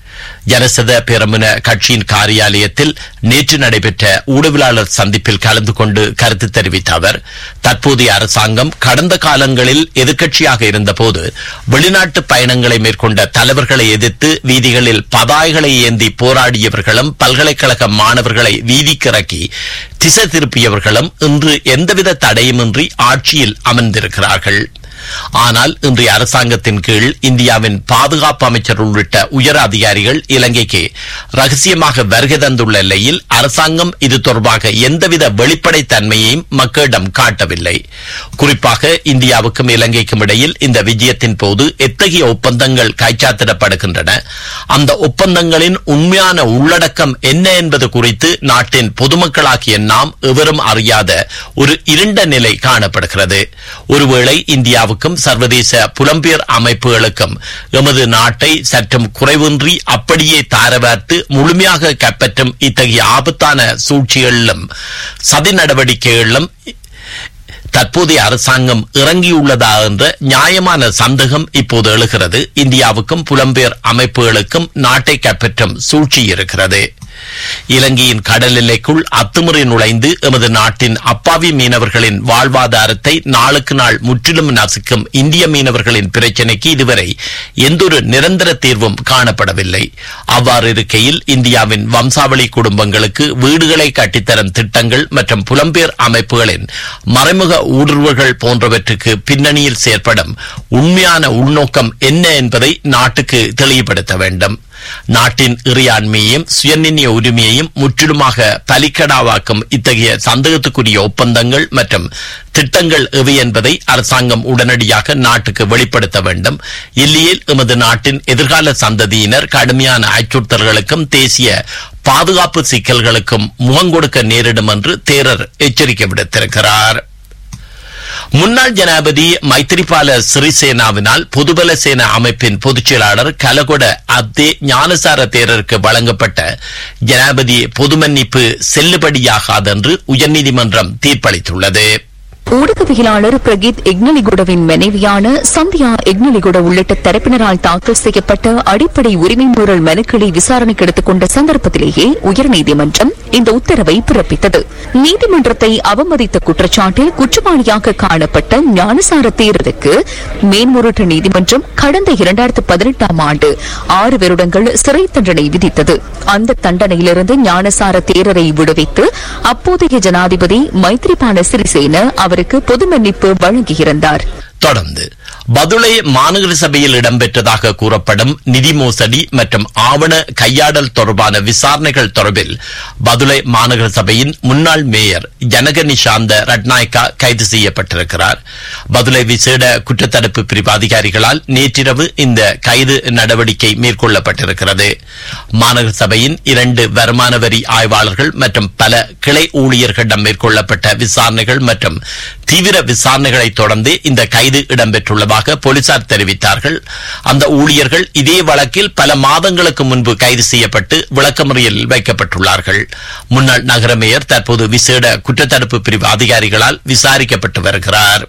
Speaker 1: ஜனசத பெரமுன கட்சியின் காரியாலயத்தில் நேற்று நடைபெற்ற ஊடகவியலாளர் சந்திப்பில் கலந்து கொண்டு கருத்து தெரிவித்த அவர் தற்போதைய அரசாங்கம் கடந்த காலங்களில் எதிர்க்கட்சியாக இருந்தபோது வெளிநாட்டு பயணங்களை மேற்கொண்ட தலைவர்களை எதிர்த்து வீதிகளில் பதாய்களை ஏந்தி போராடியவர்களும் பல்கலைக்கழக மாணவர்களை வீதிக்கிறக்கி திசை திருப்பியவர்களும் இன்று எந்தவித தடையுமின்றி ஆட்சியில் அமர்ந்திருக்கிறார்கள் ஆனால் இன்றைய அரசாங்கத்தின் கீழ் இந்தியாவின் பாதுகாப்பு அமைச்சர் உள்ளிட்ட உயர் அதிகாரிகள் இலங்கைக்கு ரகசியமாக வருகை தந்துள்ள நிலையில் அரசாங்கம் இது தொடர்பாக எந்தவித வெளிப்படைத்தன்மையையும் மக்களிடம் காட்டவில்லை குறிப்பாக இந்தியாவுக்கும் இலங்கைக்கும் இடையில் இந்த விஜயத்தின் போது எத்தகைய ஒப்பந்தங்கள் கைச்சாத்திடப்படுகின்றன அந்த ஒப்பந்தங்களின் உண்மையான உள்ளடக்கம் என்ன என்பது குறித்து நாட்டின் பொதுமக்களாகிய நாம் எவரும் அறியாத ஒரு இருண்ட நிலை காணப்படுகிறது ஒருவேளை இந்தியாவுக்கும் சர்வதேச புலம்பெயர் அமைப்புகளுக்கும் எமது நாட்டை சற்றும் குறைவின்றி அப்படியே தாரவார்த்து முழுமையாக கைப்பற்றும் இத்தகைய ஆபத்தான சூழ்ச்சிகளிலும் சதி நடவடிக்கைகளிலும் தற்போதைய அரசாங்கம் இறங்கியுள்ளதா என்ற நியாயமான சந்தேகம் இப்போது எழுகிறது இந்தியாவுக்கும் புலம்பெயர் அமைப்புகளுக்கும் நாட்டை கைப்பற்றும் சூழ்ச்சி இருக்கிறது இலங்கையின் கடல் எல்லைக்குள் அத்துமுறை நுழைந்து எமது நாட்டின் அப்பாவி மீனவர்களின் வாழ்வாதாரத்தை நாளுக்கு நாள் முற்றிலும் நசுக்கும் இந்திய மீனவர்களின் பிரச்சினைக்கு இதுவரை எந்தொரு நிரந்தர தீர்வும் காணப்படவில்லை அவ்வாறு இருக்கையில் இந்தியாவின் வம்சாவளி குடும்பங்களுக்கு வீடுகளை கட்டித்தரும் திட்டங்கள் மற்றும் புலம்பெயர் அமைப்புகளின் மறைமுக ஊடுருவல்கள் போன்றவற்றுக்கு பின்னணியில் செயற்படும் உண்மையான உள்நோக்கம் என்ன என்பதை நாட்டுக்கு தெளிவுபடுத்த வேண்டும் நாட்டின் இறையாண்மையையும் சுயநிர்ணய உரிமையையும் முற்றிலுமாக பலிக்கடாவாக்கும் இத்தகைய சந்தேகத்துக்குரிய ஒப்பந்தங்கள் மற்றும் திட்டங்கள் எவை என்பதை அரசாங்கம் உடனடியாக நாட்டுக்கு வெளிப்படுத்த வேண்டும் இல்லையில் எமது நாட்டின் எதிர்கால சந்ததியினர் கடுமையான அச்சுறுத்தல்களுக்கும் தேசிய பாதுகாப்பு சிக்கல்களுக்கும் முகம் கொடுக்க நேரிடும் என்று தேரர் எச்சரிக்கை விடுத்திருக்கிறார் முன்னாள் ஜனாபதி மைத்திரிபால சிறிசேனாவினால் பொதுபல சேனா அமைப்பின் பொதுச் செயலாளர் கலகொட அத்தே ஞானசார தேரருக்கு வழங்கப்பட்ட ஜனாபதி பொது மன்னிப்பு செல்லுபடியாகாதென்று உயர்நீதிமன்றம் தீர்ப்பளித்துள்ளது
Speaker 6: ஊடகவியலாளர் பிரகீத் இக்னலிகுடவின் மனைவியான சந்தியா இக்னலிகுட உள்ளிட்ட தரப்பினரால் தாக்கல் செய்யப்பட்ட அடிப்படை உரிமை மீறல் மனுக்களை விசாரணைக்கு எடுத்துக் கொண்ட சந்தர்ப்பத்திலேயே உயர்நீதிமன்றம் இந்த உத்தரவை பிறப்பித்தது நீதிமன்றத்தை அவமதித்த குற்றச்சாட்டில் குற்றவாளியாக காணப்பட்ட ஞானசார தேரருக்கு மேன்முறையீட்டு நீதிமன்றம் கடந்த இரண்டாயிரத்து பதினெட்டாம் ஆண்டு ஆறு வருடங்கள் சிறை தண்டனை விதித்தது அந்த தண்டனையிலிருந்து ஞானசார தேரரை விடுவித்து அப்போதைய ஜனாதிபதி மைத்ரிபால சிறிசேன அவருக்கு பொது மன்னிப்பு வழங்கியிருந்தார்
Speaker 1: தொடர்ந்து பதுளை மாநகர சபையில் இடம்பெற்றதாக கூறப்படும் நிதி மோசடி மற்றும் ஆவண கையாடல் தொடர்பான விசாரணைகள் தொடர்பில் பதுளை மாநகர சபையின் முன்னாள் மேயர் ஜனக நிஷாந்த ரட்நாயக்கா கைது செய்யப்பட்டிருக்கிறார் பதுளை விசேட குற்றத்தடுப்பு பிரிவு அதிகாரிகளால் நேற்றிரவு இந்த கைது நடவடிக்கை மேற்கொள்ளப்பட்டிருக்கிறது மாநகர சபையின் இரண்டு வருமான வரி ஆய்வாளர்கள் மற்றும் பல கிளை ஊழியர்களிடம் மேற்கொள்ளப்பட்ட விசாரணைகள் மற்றும் தீவிர விசாரணைகளை தொடர்ந்து இந்த கைது இடம்பெற்றுள்ளதாக போலீசார் தெரிவித்தார்கள் அந்த ஊழியர்கள் இதே வழக்கில் பல மாதங்களுக்கு முன்பு கைது செய்யப்பட்டு விளக்கமறியல் வைக்கப்பட்டுள்ளார்கள் முன்னாள் நகர மேயர் தற்போது விசேட குற்றத்தடுப்பு பிரிவு அதிகாரிகளால் விசாரிக்கப்பட்டு வருகிறார்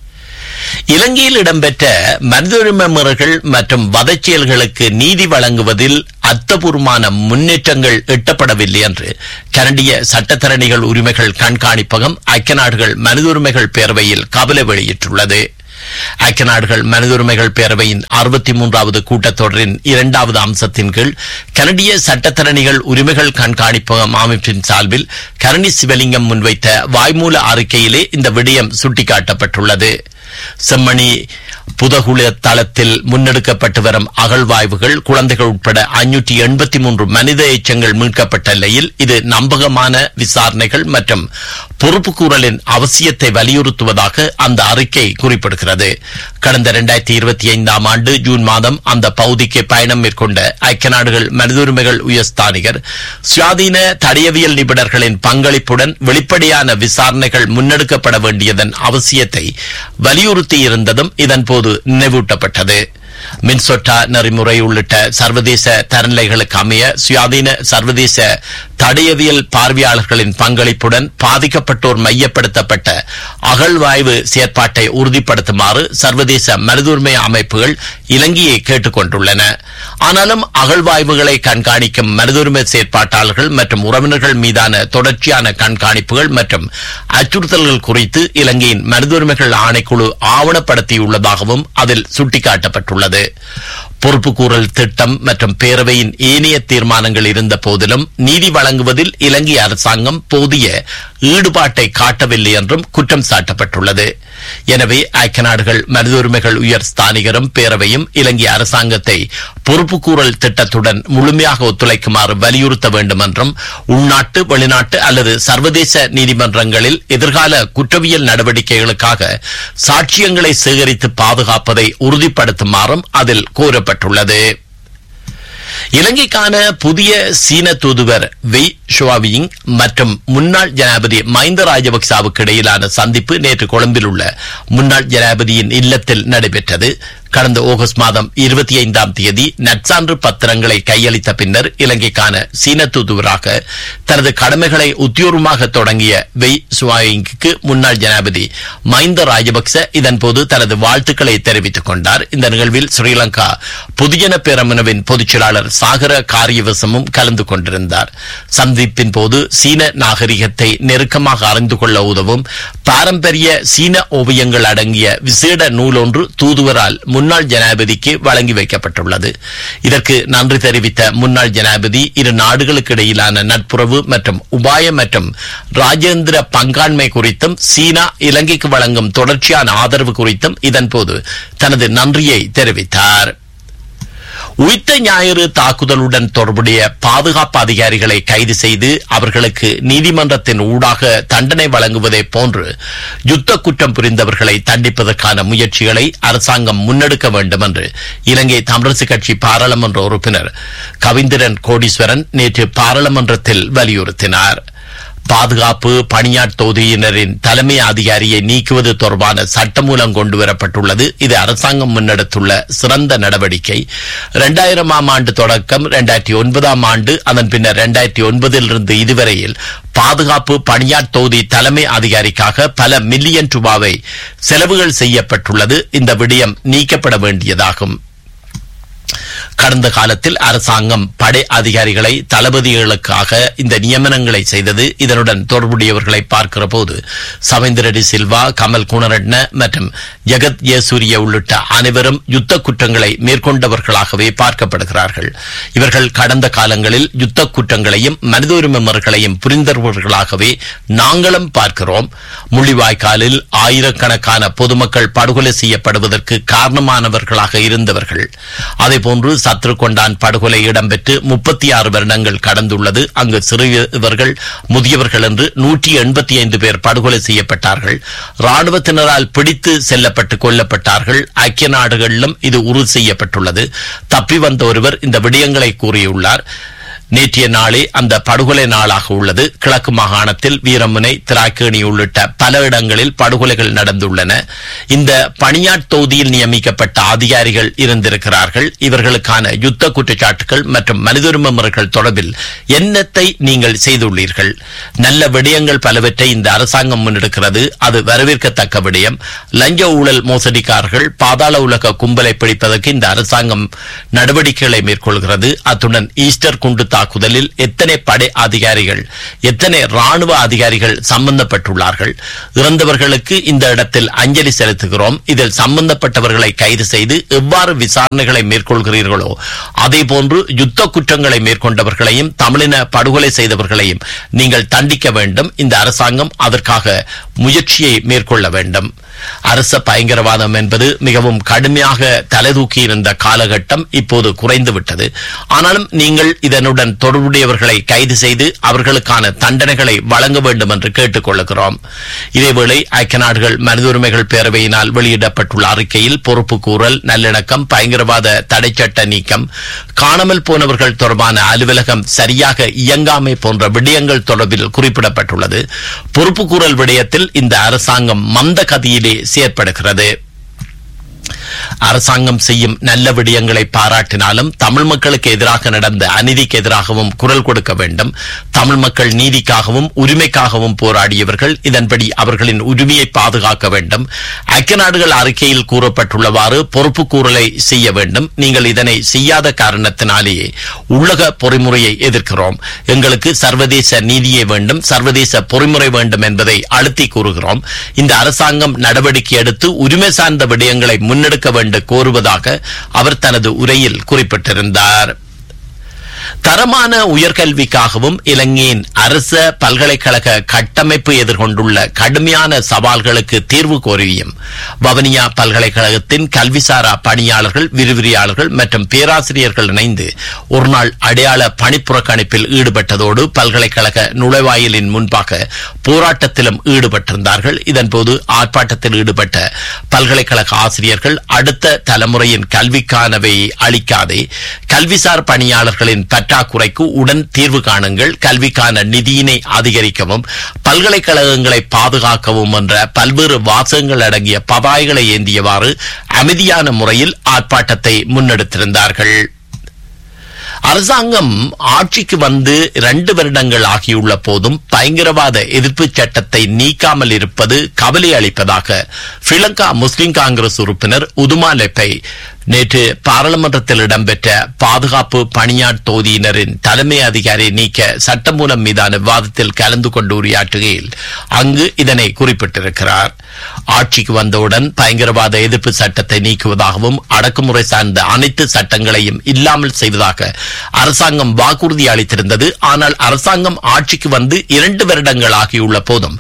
Speaker 1: இலங்கையில் இடம்பெற்ற மனித உரிமை மீறல்கள் மற்றும் வதச்செயல்களுக்கு நீதி வழங்குவதில் அர்த்தபூர்வமான முன்னேற்றங்கள் எட்டப்படவில்லை என்று கனடிய சட்டத்தரணிகள் உரிமைகள் கண்காணிப்பகம் ஐக்கிய நாடுகள் மனித உரிமைகள் பேரவையில் கவலை வெளியிட்டுள்ளது ஐக்கிய நாடுகள் மனித உரிமைகள் பேரவையின் அறுபத்தி மூன்றாவது கூட்டத்தொடரின் இரண்டாவது அம்சத்தின் கீழ் கனடிய சட்டத்தரணிகள் உரிமைகள் கண்காணிப்பகம் அமைப்பின் சார்பில் கரணி சிவலிங்கம் முன்வைத்த வாய்மூல அறிக்கையிலே இந்த விடயம் சுட்டிக்காட்டப்பட்டுள்ளது செம்மணி புதகுல தளத்தில் முன்னெடுக்கப்பட்டு வரும் அகழ்வாய்வுகள் குழந்தைகள் உட்பட ஐநூற்றி எண்பத்தி மூன்று மனித எச்சங்கள் மீட்கப்பட்ட நிலையில் இது நம்பகமான விசாரணைகள் மற்றும் பொறுப்புக்கூறலின் அவசியத்தை வலியுறுத்துவதாக அந்த அறிக்கை குறிப்பிடுகிறது கடந்த இரண்டாயிரத்தி இருபத்தி ஐந்தாம் ஆண்டு ஜூன் மாதம் அந்த பகுதிக்கு பயணம் மேற்கொண்ட ஐக்கிய நாடுகள் மனித உரிமைகள் உயர்ஸ்தானிகர் சுயாதீன தடயவியல் நிபுணர்களின் பங்களிப்புடன் வெளிப்படையான விசாரணைகள் முன்னெடுக்கப்பட வேண்டியதன் அவசியத்தை வலியுறுத்தி இருந்ததும் இதன்போது நினைவூட்டப்பட்டது மின்சொட்டா நெறிமுறை உள்ளிட்ட சர்வதேச தரநிலைகளுக்கு அமைய சுயாதீன சர்வதேச தடயவியல் பார்வையாளர்களின் பங்களிப்புடன் பாதிக்கப்பட்டோர் மையப்படுத்தப்பட்ட அகழ்வாய்வு செயற்பாட்டை உறுதிப்படுத்துமாறு சர்வதேச மனித உரிமை அமைப்புகள் இலங்கையை கேட்டுக் கொண்டுள்ளன ஆனாலும் அகழ்வாய்வுகளை கண்காணிக்கும் மனித உரிமை செயற்பாட்டாளர்கள் மற்றும் உறவினர்கள் மீதான தொடர்ச்சியான கண்காணிப்புகள் மற்றும் அச்சுறுத்தல்கள் குறித்து இலங்கையின் மனித உரிமைகள் ஆணைக்குழு ஆவணப்படுத்தியுள்ளதாகவும் அதில் சுட்டிக்காட்டப்பட்டுள்ளது பொறுப்புக்கூறல் திட்டம் மற்றும் பேரவையின் ஏனைய தீர்மானங்கள் இருந்த போதிலும் நீதி வழங்குவதில் இலங்கை அரசாங்கம் போதிய ஈடுபாட்டை காட்டவில்லை என்றும் குற்றம் சாட்டப்பட்டுள்ளது எனவே ஐக்கிய நாடுகள் மனித உரிமைகள் உயர் ஸ்தானிகரும் பேரவையும் இலங்கை அரசாங்கத்தை பொறுப்புக்கூறல் திட்டத்துடன் முழுமையாக ஒத்துழைக்குமாறு வலியுறுத்த வேண்டும் என்றும் உள்நாட்டு வெளிநாட்டு அல்லது சர்வதேச நீதிமன்றங்களில் எதிர்கால குற்றவியல் நடவடிக்கைகளுக்காக சாட்சியங்களை சேகரித்து பாதுகாப்பதை உறுதிப்படுத்துமாறும் அதில் கோரப்பட்டுள்ளது இலங்கைக்கான புதிய சீன தூதுவர் வெய் ஷுவாவியிங் மற்றும் முன்னாள் ஜனாபதி மஹிந்த ராஜபக்சாவுக்கு இடையிலான சந்திப்பு நேற்று கொழும்பில் உள்ள முன்னாள் ஜனாபதியின் இல்லத்தில் நடைபெற்றது கடந்த ஆகஸ்ட் மாதம் இருபத்தி ஐந்தாம் தேதி நற்சான்று பத்திரங்களை கையளித்த பின்னர் இலங்கைக்கான சீன தூதுவராக தனது கடமைகளை உத்தியோகமாக தொடங்கிய வெய் சுவாயிங்க்கு முன்னாள் ஜனாபதி மஹிந்த ராஜபக்ச இதன்போது தனது வாழ்த்துக்களை தெரிவித்துக் கொண்டார் இந்த நிகழ்வில் ஸ்ரீலங்கா பொதுஜன பேரமுனவின் பொதுச் செயலாளர் சாகர காரியவசமும் கலந்து கொண்டிருந்தார் சந்திப்பின் போது சீன நாகரிகத்தை நெருக்கமாக அறிந்து கொள்ள உதவும் பாரம்பரிய சீன ஓவியங்கள் அடங்கிய விசேட நூல் ஒன்று தூதுவரால் முன்னாள் ஜனாதிபதிக்கு வழங்கி வைக்கப்பட்டுள்ளது இதற்கு நன்றி தெரிவித்த முன்னாள் ஜனாதிபதி இரு நாடுகளுக்கு இடையிலான நட்புறவு மற்றும் உபாய மற்றும் ராஜேந்திர பங்காண்மை குறித்தும் சீனா இலங்கைக்கு வழங்கும் தொடர்ச்சியான ஆதரவு குறித்தும் இதன்போது தனது நன்றியை தெரிவித்தார் உயிர்த்த ஞாயிறு தாக்குதலுடன் தொடர்புடைய பாதுகாப்பு அதிகாரிகளை கைது செய்து அவர்களுக்கு நீதிமன்றத்தின் ஊடாக தண்டனை வழங்குவதை போன்று யுத்த குற்றம் புரிந்தவர்களை தண்டிப்பதற்கான முயற்சிகளை அரசாங்கம் முன்னெடுக்க வேண்டும் என்று இலங்கை தமிழரசு கட்சி பாராளுமன்ற உறுப்பினர் கவிந்திரன் கோடீஸ்வரன் நேற்று பாராளுமன்றத்தில் வலியுறுத்தினார் பாதுகாப்பு பணியாட் தொகுதியினரின் தலைமை அதிகாரியை நீக்குவது தொடர்பான சட்டமூலம் கொண்டுவரப்பட்டுள்ளது இது அரசாங்கம் முன்னெடுத்துள்ள சிறந்த நடவடிக்கை இரண்டாயிரமாம் ஆண்டு தொடக்கம் இரண்டாயிரத்தி ஒன்பதாம் ஆண்டு அதன் பின்னர் இரண்டாயிரத்தி ஒன்பதிலிருந்து இதுவரையில் பாதுகாப்பு பணியாட் தொகுதி தலைமை அதிகாரிக்காக பல மில்லியன் ரூபாவை செலவுகள் செய்யப்பட்டுள்ளது இந்த விடயம் நீக்கப்பட வேண்டியதாகும் கடந்த காலத்தில் அரசாங்கம் படை அதிகாரிகளை தளபதிகளுக்காக இந்த நியமனங்களை செய்தது இதனுடன் தொடர்புடையவர்களை பார்க்கிற போது சவேந்திரடி சில்வா கமல் குணரட்ன மற்றும் ஜெகத் ஜெயசூரிய உள்ளிட்ட அனைவரும் யுத்த குற்றங்களை மேற்கொண்டவர்களாகவே பார்க்கப்படுகிறார்கள் இவர்கள் கடந்த காலங்களில் யுத்த குற்றங்களையும் மனித உரிமை மறுகளையும் புரிந்தவர்களாகவே நாங்களும் பார்க்கிறோம் முள்ளிவாய்க்காலில் ஆயிரக்கணக்கான பொதுமக்கள் படுகொலை செய்யப்படுவதற்கு காரணமானவர்களாக இருந்தவர்கள் அதேபோன்று சத்ருகொண்டான் படுகொலை இடம்பெற்று முப்பத்தி ஆறு வருடங்கள் கடந்துள்ளது அங்கு சிறியவர்கள் முதியவர்கள் என்று நூற்றி எண்பத்தி ஐந்து பேர் படுகொலை செய்யப்பட்டார்கள் ராணுவத்தினரால் பிடித்து செல்லப்பட்டு கொல்லப்பட்டார்கள் ஐக்கிய நாடுகளிலும் இது உறுதி செய்யப்பட்டுள்ளது தப்பி வந்த ஒருவர் இந்த விடயங்களை கூறியுள்ளார் நேற்றைய நாளே அந்த படுகொலை நாளாக உள்ளது கிழக்கு மாகாணத்தில் வீரமுனை திராக்கேணி உள்ளிட்ட பல இடங்களில் படுகொலைகள் நடந்துள்ளன இந்த பணியாட் தொகுதியில் நியமிக்கப்பட்ட அதிகாரிகள் இருந்திருக்கிறார்கள் இவர்களுக்கான யுத்த குற்றச்சாட்டுகள் மற்றும் மனித உரிமை முறைகள் தொடர்பில் என்னத்தை நீங்கள் செய்துள்ளீர்கள் நல்ல விடயங்கள் பலவற்றை இந்த அரசாங்கம் முன்னெடுக்கிறது அது வரவேற்கத்தக்க விடயம் லஞ்ச ஊழல் மோசடிக்காரர்கள் பாதாள உலக கும்பலை பிடிப்பதற்கு இந்த அரசாங்கம் நடவடிக்கைகளை மேற்கொள்கிறது அத்துடன் ஈஸ்டர் குண்டு தாக்குதலில் எத்தனை படை அதிகாரிகள் எத்தனை ராணுவ அதிகாரிகள் சம்பந்தப்பட்டுள்ளார்கள் இறந்தவர்களுக்கு இந்த இடத்தில் அஞ்சலி செலுத்துகிறோம் இதில் சம்பந்தப்பட்டவர்களை கைது செய்து எவ்வாறு விசாரணைகளை மேற்கொள்கிறீர்களோ அதேபோன்று யுத்த குற்றங்களை மேற்கொண்டவர்களையும் தமிழின படுகொலை செய்தவர்களையும் நீங்கள் தண்டிக்க வேண்டும் இந்த அரசாங்கம் அதற்காக முயற்சியை மேற்கொள்ள வேண்டும் அரச பயங்கரவாதம் என்பது மிகவும் கடுமையாக தலைதூக்கி இருந்த காலகட்டம் இப்போது குறைந்துவிட்டது ஆனாலும் நீங்கள் இதனுடன் தொடர்புடையவர்களை கைது செய்து அவர்களுக்கான தண்டனைகளை வழங்க வேண்டும் என்று கேட்டுக் கொள்கிறோம் இதேவேளை ஐக்கிய நாடுகள் மனித உரிமைகள் பேரவையினால் வெளியிடப்பட்டுள்ள அறிக்கையில் பொறுப்பு கூறல் நல்லிணக்கம் பயங்கரவாத தடைச்சட்ட நீக்கம் காணாமல் போனவர்கள் தொடர்பான அலுவலகம் சரியாக இயங்காமை போன்ற விடயங்கள் தொடர்பில் குறிப்பிடப்பட்டுள்ளது பொறுப்பு கூறல் விடயத்தில் இந்த அரசாங்கம் மந்த கதியிலே செயற்படுகிறது அரசாங்கம் செய்யும் நல்ல விடயங்களை பாராட்டினாலும் தமிழ் மக்களுக்கு எதிராக நடந்த அநீதிக்கு எதிராகவும் குரல் கொடுக்க வேண்டும் தமிழ் மக்கள் நீதிக்காகவும் உரிமைக்காகவும் போராடியவர்கள் இதன்படி அவர்களின் உரிமையை பாதுகாக்க வேண்டும் ஐக்கிய நாடுகள் அறிக்கையில் கூறப்பட்டுள்ளவாறு பொறுப்பு கூறலை செய்ய வேண்டும் நீங்கள் இதனை செய்யாத காரணத்தினாலேயே உள்ளக பொறிமுறையை எதிர்க்கிறோம் எங்களுக்கு சர்வதேச நீதியை வேண்டும் சர்வதேச பொறிமுறை வேண்டும் என்பதை அழுத்தி கூறுகிறோம் இந்த அரசாங்கம் நடவடிக்கை எடுத்து உரிமை சார்ந்த விடயங்களை முன்னெடுக்க வேண்டும் கோருவதாக அவர் தனது உரையில் குறிப்பிட்டிருந்தார் தரமான உயர்கல்விக்காகவும் இலங்கையின் அரச பல்கலைக்கழக கட்டமைப்பு எதிர்கொண்டுள்ள கடுமையான சவால்களுக்கு தீர்வு கோரியும் வவனியா பல்கலைக்கழகத்தின் கல்விசாரா பணியாளர்கள் விரிவிரியாளர்கள் மற்றும் பேராசிரியர்கள் இணைந்து ஒருநாள் அடையாள பணிப்புறக்கணிப்பில் ஈடுபட்டதோடு பல்கலைக்கழக நுழைவாயிலின் முன்பாக போராட்டத்திலும் ஈடுபட்டிருந்தார்கள் இதன்போது ஆர்ப்பாட்டத்தில் ஈடுபட்ட பல்கலைக்கழக ஆசிரியர்கள் அடுத்த தலைமுறையின் கல்விக்கானவை அளிக்காதே கல்விசார் பணியாளர்களின் பற்றாக்குறைக்கு உடன் தீர்வு காணுங்கள் கல்விக்கான நிதியினை அதிகரிக்கவும் பல்கலைக்கழகங்களை பாதுகாக்கவும் என்ற பல்வேறு வாசகங்கள் அடங்கிய பதாய்களை ஏந்தியவாறு அமைதியான முறையில் ஆர்ப்பாட்டத்தை முன்னெடுத்திருந்தார்கள் அரசாங்கம் ஆட்சிக்கு வந்து இரண்டு வருடங்கள் ஆகியுள்ள போதும் பயங்கரவாத எதிர்ப்பு சட்டத்தை நீக்காமல் இருப்பது கவலை அளிப்பதாக ஸ்ரீலங்கா முஸ்லிம் காங்கிரஸ் உறுப்பினர் உதுமா லெப்பை நேற்று பாராளுமன்றத்தில் இடம்பெற்ற பாதுகாப்பு பணியாட் தொகுதியினரின் தலைமை அதிகாரி நீக்க சட்டமூலம் மீதான விவாதத்தில் கலந்து கொண்டு உரையாற்றுகையில் அங்கு இதனை குறிப்பிட்டிருக்கிறார் ஆட்சிக்கு வந்தவுடன் பயங்கரவாத எதிர்ப்பு சட்டத்தை நீக்குவதாகவும் அடக்குமுறை சார்ந்த அனைத்து சட்டங்களையும் இல்லாமல் செய்வதாக அரசாங்கம் வாக்குறுதி அளித்திருந்தது ஆனால் அரசாங்கம் ஆட்சிக்கு வந்து இரண்டு வருடங்கள் ஆகியுள்ள போதும்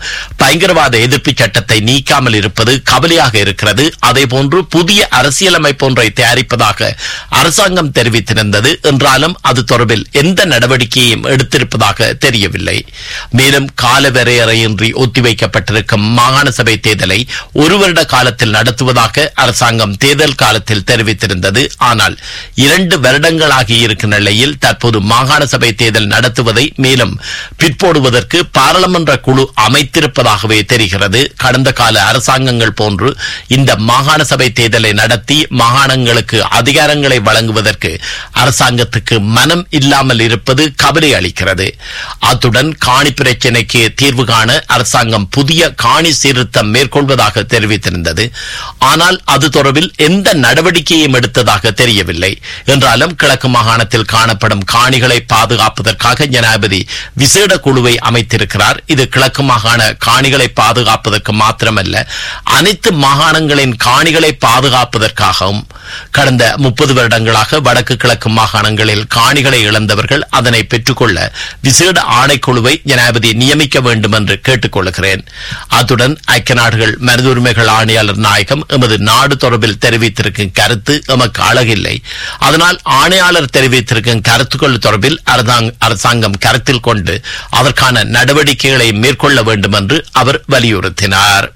Speaker 1: பயங்கரவாத எதிர்ப்பு சட்டத்தை நீக்காமல் இருப்பது கவலையாக இருக்கிறது அதேபோன்று புதிய அரசியலமைப்பு ஒன்றை தயாரிப்பதாக அரசாங்கம் தெரிவித்திருந்தது என்றாலும் அது தொடர்பில் எந்த நடவடிக்கையும் எடுத்திருப்பதாக தெரியவில்லை மேலும் கால வரையறையின்றி ஒத்திவைக்கப்பட்டிருக்கும் மாகாண சபை தேர்தலை ஒரு வருட காலத்தில் நடத்துவதாக அரசாங்கம் தேர்தல் காலத்தில் தெரிவித்திருந்தது ஆனால் இரண்டு வருடங்களாகி இருக்கும் நிலையில் தற்போது மாகாண சபை தேர்தல் நடத்துவதை மேலும் பிற்போடுவதற்கு பாராளுமன்ற குழு அமைத்திருப்பதாகவே தெரிகிறது கடந்த கால அரசாங்கங்கள் போன்று இந்த மாகாண சபை தேர்தலை நடத்தி மாகாணங்களுக்கு அதிகாரங்களை வழங்குவதற்கு அரசாங்கத்துக்கு மனம் இல்லாமல் இருப்பது கவலை அளிக்கிறது அத்துடன் காணி பிரச்சினைக்கு தீர்வு காண அரசாங்கம் புதிய காணி சீர்திருத்தம் மேற்கொள்வதாக தெரிவித்திருந்தது ஆனால் அது தொடர்பில் எந்த நடவடிக்கையும் எடுத்ததாக தெரியவில்லை என்றாலும் கிழக்கு மாகாணத்தில் காணப்படும் காணிகளை பாதுகாப்பதற்காக ஜனாதிபதி விசேட குழுவை அமைத்திருக்கிறார் இது கிழக்கு மாகாண காணிகளை பாதுகாப்பதற்கு மாத்திரமல்ல அனைத்து மாகாணங்களின் காணிகளை பாதுகாப்பதற்காகவும் கடந்த முப்பது வருடங்களாக வடக்கு கிழக்கு மாகாணங்களில் காணிகளை இழந்தவர்கள் அதனை பெற்றுக்கொள்ள விசேட ஆணைக்குழுவை ஜனாதிபதி நியமிக்க வேண்டும் என்று கேட்டுக் கொள்கிறேன் அத்துடன் ஐக்கிய நாடுகள் மனித உரிமைகள் ஆணையாளர் நாயகம் எமது நாடு தொடர்பில் தெரிவித்திருக்கும் கருத்து எமக்கு அழகில்லை அதனால் ஆணையாளர் தெரிவித்திருக்கும் கருத்துக்கள் தொடர்பில் அரசாங்க- அரசாங்கம் கருத்தில் கொண்டு அதற்கான நடவடிக்கைகளை மேற்கொள்ள வேண்டும் என்று அவர் வலியுறுத்தினார்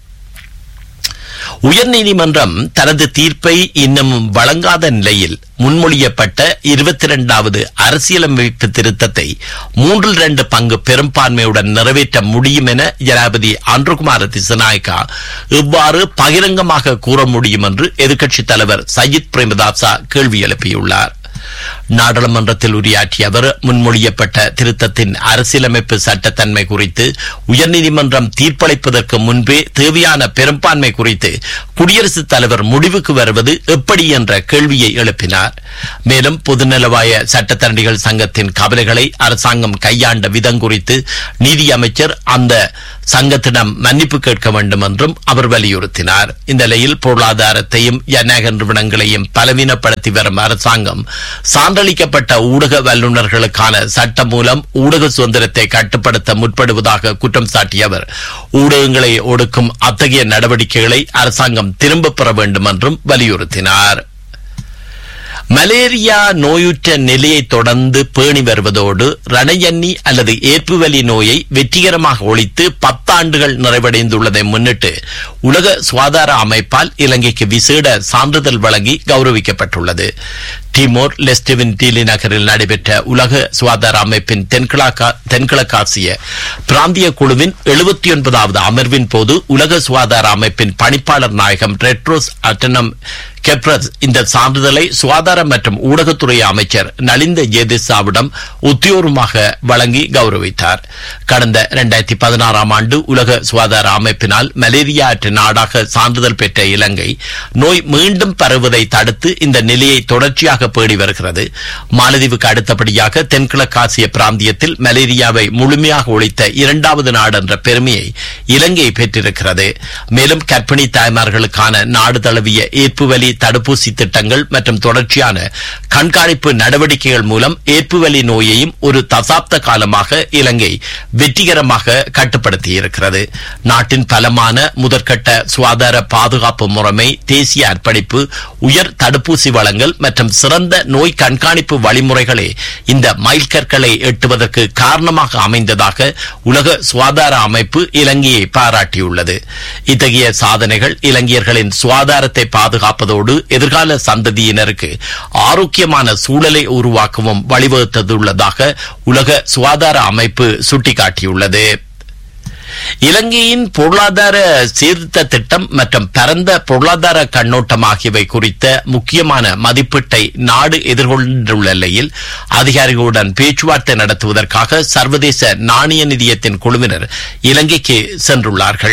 Speaker 1: உயர்நீதிமன்றம் தனது தீர்ப்பை இன்னும் வழங்காத நிலையில் முன்மொழியப்பட்ட இருபத்தி இரண்டாவது அரசியலமைப்பு திருத்தத்தை மூன்றில் இரண்டு பங்கு பெரும்பான்மையுடன் நிறைவேற்ற முடியும் என ஜனாதிபதி அன்ருகுமார திசநாயக்கா இவ்வாறு பகிரங்கமாக கூற முடியும் என்று எதிர்க்கட்சித் தலைவர் சஜித் பிரேமதாசா கேள்வி எழுப்பியுள்ளார் நாடாளுமன்றத்தில் உரையாற்றிய அவர் முன்மொழியப்பட்ட திருத்தத்தின் அரசியலமைப்பு சட்டத்தன்மை குறித்து உயர்நீதிமன்றம் தீர்ப்பளிப்பதற்கு முன்பே தேவையான பெரும்பான்மை குறித்து குடியரசுத் தலைவர் முடிவுக்கு வருவது எப்படி என்ற கேள்வியை எழுப்பினார் மேலும் பொதுநலவாய சட்டத்தரணிகள் சங்கத்தின் கவலைகளை அரசாங்கம் கையாண்ட விதம் குறித்து நீதி அமைச்சர் அந்த சங்கத்திடம் மன்னிப்பு கேட்க வேண்டும் என்றும் அவர் வலியுறுத்தினார் இந்த நிலையில் பொருளாதாரத்தையும் ஜனநாயக நிறுவனங்களையும் பலவீனப்படுத்தி வரும் அரசாங்கம் சான்றளிக்கப்பட்ட ஊடக வல்லுநர்களுக்கான சட்டம் மூலம் ஊடக சுதந்திரத்தை கட்டுப்படுத்த முற்படுவதாக குற்றம் சாட்டிய அவர் ஊடகங்களை ஒடுக்கும் அத்தகைய நடவடிக்கைகளை அரசாங்கம் திரும்பப் பெற வேண்டும் என்றும் வலியுறுத்தினார் மலேரியா நோயுற்ற நிலையை தொடர்ந்து பேணி வருவதோடு ரணஜன்னி அல்லது ஏற்புவலி நோயை வெற்றிகரமாக ஒழித்து பத்தாண்டுகள் நிறைவடைந்துள்ளதை முன்னிட்டு உலக சுகாதார அமைப்பால் இலங்கைக்கு விசேட சான்றிதழ் வழங்கி கௌரவிக்கப்பட்டுள்ளது டிமோர் லெஸ்டெவின் டீலி நகரில் நடைபெற்ற உலக சுகாதார அமைப்பின் தென்கிழக்கா- தென்கிழக்காசிய பிராந்திய குழுவின் எழுபத்தி ஒன்பதாவது அமர்வின் போது உலக சுகாதார அமைப்பின் பணிப்பாளர் நாயகம் ரெட்ரோஸ் அட்டனம் கெப்ரஸ் இந்த சான்றிதழை சுகாதார மற்றும் ஊடகத்துறை அமைச்சர் நலிந்த ஜேதிசாவிடம் உத்தியோகமாக வழங்கி கௌரவித்தார் கடந்த இரண்டாயிரத்தி பதினாறாம் ஆண்டு உலக சுகாதார அமைப்பினால் மலேரியா அற்ற நாடாக சான்றிதழ் பெற்ற இலங்கை நோய் மீண்டும் பரவுவதை தடுத்து இந்த நிலையை தொடர்ச்சியாக பேடி வருகிறது மாலதீவுக்கு அடுத்தபடியாக தென்கிழக்காசிய பிராந்தியத்தில் மலேரியாவை முழுமையாக ஒழித்த இரண்டாவது நாடு என்ற பெருமையை இலங்கை பெற்றிருக்கிறது மேலும் கர்ப்பிணி தாய்மார்களுக்கான நாடு தழுவிய ஏற்புவலி தடுப்பூசி திட்டங்கள் மற்றும் தொடர்ச்சியான கண்காணிப்பு நடவடிக்கைகள் மூலம் ஏற்புவலி நோயையும் ஒரு தசாப்த காலமாக இலங்கை வெற்றிகரமாக கட்டுப்படுத்தியிருக்கிறது நாட்டின் பலமான முதற்கட்ட சுகாதார பாதுகாப்பு முறைமை தேசிய அர்ப்பணிப்பு உயர் தடுப்பூசி வழங்கல் மற்றும் சிறந்த நோய் கண்காணிப்பு வழிமுறைகளே இந்த மைல்கற்களை எட்டுவதற்கு காரணமாக அமைந்ததாக உலக சுகாதார அமைப்பு இலங்கையை பாராட்டியுள்ளது இத்தகைய சாதனைகள் இலங்கையர்களின் சுகாதாரத்தை பாதுகாப்பதோடு எதிர்கால சந்ததியினருக்கு ஆரோக்கியமான சூழலை உருவாக்கவும் வழிவகுத்துள்ளதாக உலக சுகாதார அமைப்பு சுட்டிக்காட்டியுள்ளது இலங்கையின் பொருளாதார சீர்திருத்த திட்டம் மற்றும் பரந்த பொருளாதார கண்ணோட்டம் ஆகியவை குறித்த முக்கியமான மதிப்பீட்டை நாடு எதிர்கொண்டுள்ள நிலையில் அதிகாரிகளுடன் பேச்சுவார்த்தை நடத்துவதற்காக சர்வதேச நாணய நிதியத்தின் குழுவினர் இலங்கைக்கு சென்றுள்ளார்கள்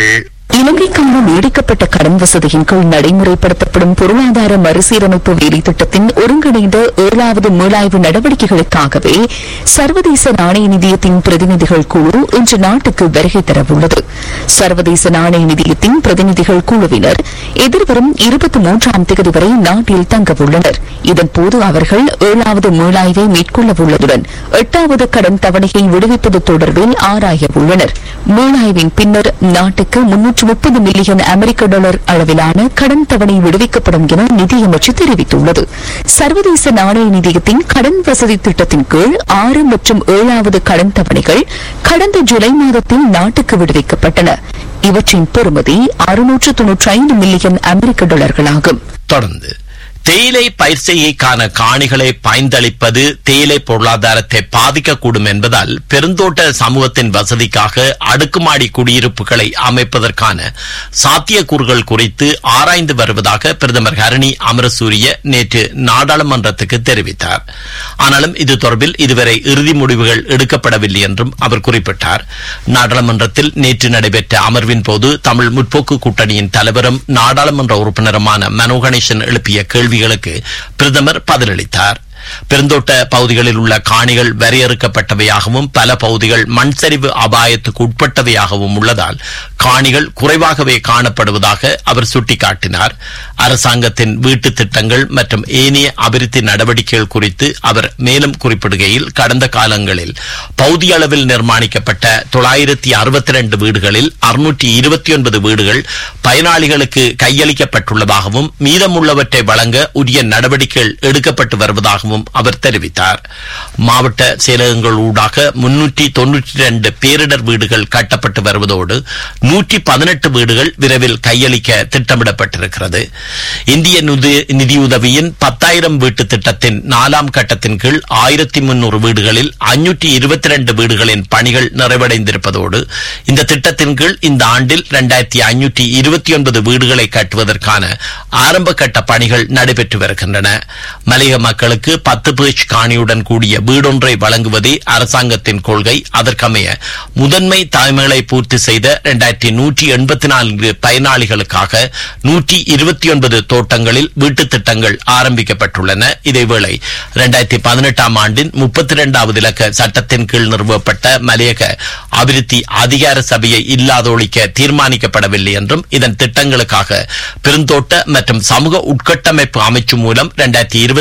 Speaker 6: இலங்கைக்கான நீடிக்கப்பட்ட கடன் வசதியின் கீழ் நடைமுறைப்படுத்தப்படும் பொருளாதார மறுசீரமைப்பு வேலை திட்டத்தின் ஒருங்கிணைந்த ஏழாவது மீளாய்வு நடவடிக்கைகளுக்காகவே சர்வதேச நாணய நிதியத்தின் பிரதிநிதிகள் குழு இன்று நாட்டுக்கு வருகை தரவுள்ளது சர்வதேச நாணய நிதியத்தின் பிரதிநிதிகள் குழுவினர் எதிர்வரும் இருபத்தி மூன்றாம் தேதி வரை நாட்டில் தங்கவுள்ளனர் இதன்போது அவர்கள் ஏழாவது மீளாய்வை மேற்கொள்ளவுள்ளதுடன் எட்டாவது கடன் தவணையை விடுவிப்பது தொடர்பில் ஆராய உள்ளனர் மீளாய்வின் பின்னர் நாட்டுக்கு முன்னூற்று முப்பது மில்லியன் அமெரிக்க டாலர் அளவிலான கடன் தவணை விடுவிக்கப்படும் என நிதியமைச்சு தெரிவித்துள்ளது சர்வதேச நாணய நிதியத்தின் கடன் வசதி திட்டத்தின் கீழ் ஆறு மற்றும் ஏழாவது கடன் தவணைகள் கடந்த ஜூலை மாதத்தில் நாட்டுக்கு விடுவிக்கப்பட்டன இவற்றின் பெறுமதி அறுநூற்று தொன்னூற்றி ஐந்து மில்லியன் அமெரிக்க டாலர்களாகும்
Speaker 1: தொடர்ந்து தேயிலை பயிர் செய்கைக்கான காணிகளை பயந்தளிப்பது தேயிலை பொருளாதாரத்தை பாதிக்கக்கூடும் என்பதால் பெருந்தோட்ட சமூகத்தின் வசதிக்காக அடுக்குமாடி குடியிருப்புகளை அமைப்பதற்கான சாத்தியக்கூறுகள் குறித்து ஆராய்ந்து வருவதாக பிரதமர் ஹரணி அமரசூரிய நேற்று நாடாளுமன்றத்துக்கு தெரிவித்தார் ஆனாலும் இது தொடர்பில் இதுவரை இறுதி முடிவுகள் எடுக்கப்படவில்லை என்றும் அவர் குறிப்பிட்டார் நாடாளுமன்றத்தில் நேற்று நடைபெற்ற அமர்வின் போது தமிழ் முற்போக்கு கூட்டணியின் தலைவரும் நாடாளுமன்ற உறுப்பினருமான மனோ கணேசன் எழுப்பிய கேள்விகளுக்கு பிரதமர் பதிலளித்தார் பெருந்தோட்ட பகுதிகளில் உள்ள காணிகள் வரையறுக்கப்பட்டவையாகவும் பல பகுதிகள் மண் சரிவு அபாயத்துக்கு உட்பட்டவையாகவும் உள்ளதால் காணிகள் குறைவாகவே காணப்படுவதாக அவர் சுட்டிக்காட்டினார் அரசாங்கத்தின் வீட்டு திட்டங்கள் மற்றும் ஏனைய அபிவிருத்தி நடவடிக்கைகள் குறித்து அவர் மேலும் குறிப்பிடுகையில் கடந்த காலங்களில் பகுதி அளவில் நிர்மாணிக்கப்பட்ட தொள்ளாயிரத்தி அறுபத்தி ரெண்டு வீடுகளில் அறுநூற்றி இருபத்தி ஒன்பது வீடுகள் பயனாளிகளுக்கு கையளிக்கப்பட்டுள்ளதாகவும் மீதமுள்ளவற்றை வழங்க உரிய நடவடிக்கைகள் எடுக்கப்பட்டு வருவதாகவும் அவர் தெரிவித்தார் மாவட்ட செயலகங்கள் ஊடாக முன்னூற்றி தொன்னூற்றி இரண்டு பேரிடர் வீடுகள் கட்டப்பட்டு வருவதோடு நூற்றி பதினெட்டு வீடுகள் விரைவில் கையளிக்க திட்டமிடப்பட்டிருக்கிறது இந்திய நிதி- நிதியுதவியின் பத்தாயிரம் வீட்டு திட்டத்தின் நாலாம் கட்டத்தின் கீழ் ஆயிரத்தி முன்னூறு வீடுகளில் அஞ்சூற்றி இருபத்தி ரெண்டு வீடுகளின் பணிகள் நிறைவடைந்திருப்பதோடு இந்த திட்டத்தின் கீழ் இந்த ஆண்டில் இரண்டாயிரத்தி ஐநூற்றி இருபத்தி ஒன்பது வீடுகளை கட்டுவதற்கான ஆரம்ப கட்ட பணிகள் நடைபெற்று வருகின்றன மலையக மக்களுக்கு பத்து பேச் காணியுடன் கூடிய வீடொன்றை வழங்குவதே அரசாங்கத்தின் கொள்கை அதற்கமைய முதன்மை தலைமைகளை பூர்த்தி செய்த இரண்டாயிரத்தி நூற்றி எண்பத்தி நான்கு பயனாளிகளுக்காக நூற்றி இருபத்தி ஒன்பது தோட்டங்களில் வீட்டுத் திட்டங்கள் ஆரம்பிக்கப்பட்டுள்ளன இதேவேளை இரண்டாயிரத்தி பதினெட்டாம் ஆண்டின் முப்பத்தி இரண்டாவது இலக்க சட்டத்தின் கீழ் நிறுவப்பட்ட மலையக அபிவிருத்தி அதிகார சபையை இல்லாதொழிக்க தீர்மானிக்கப்படவில்லை என்றும் இதன் திட்டங்களுக்காக பெருந்தோட்ட மற்றும் சமூக உட்கட்டமைப்பு அமைச்சு மூலம் இரண்டாயிரத்தி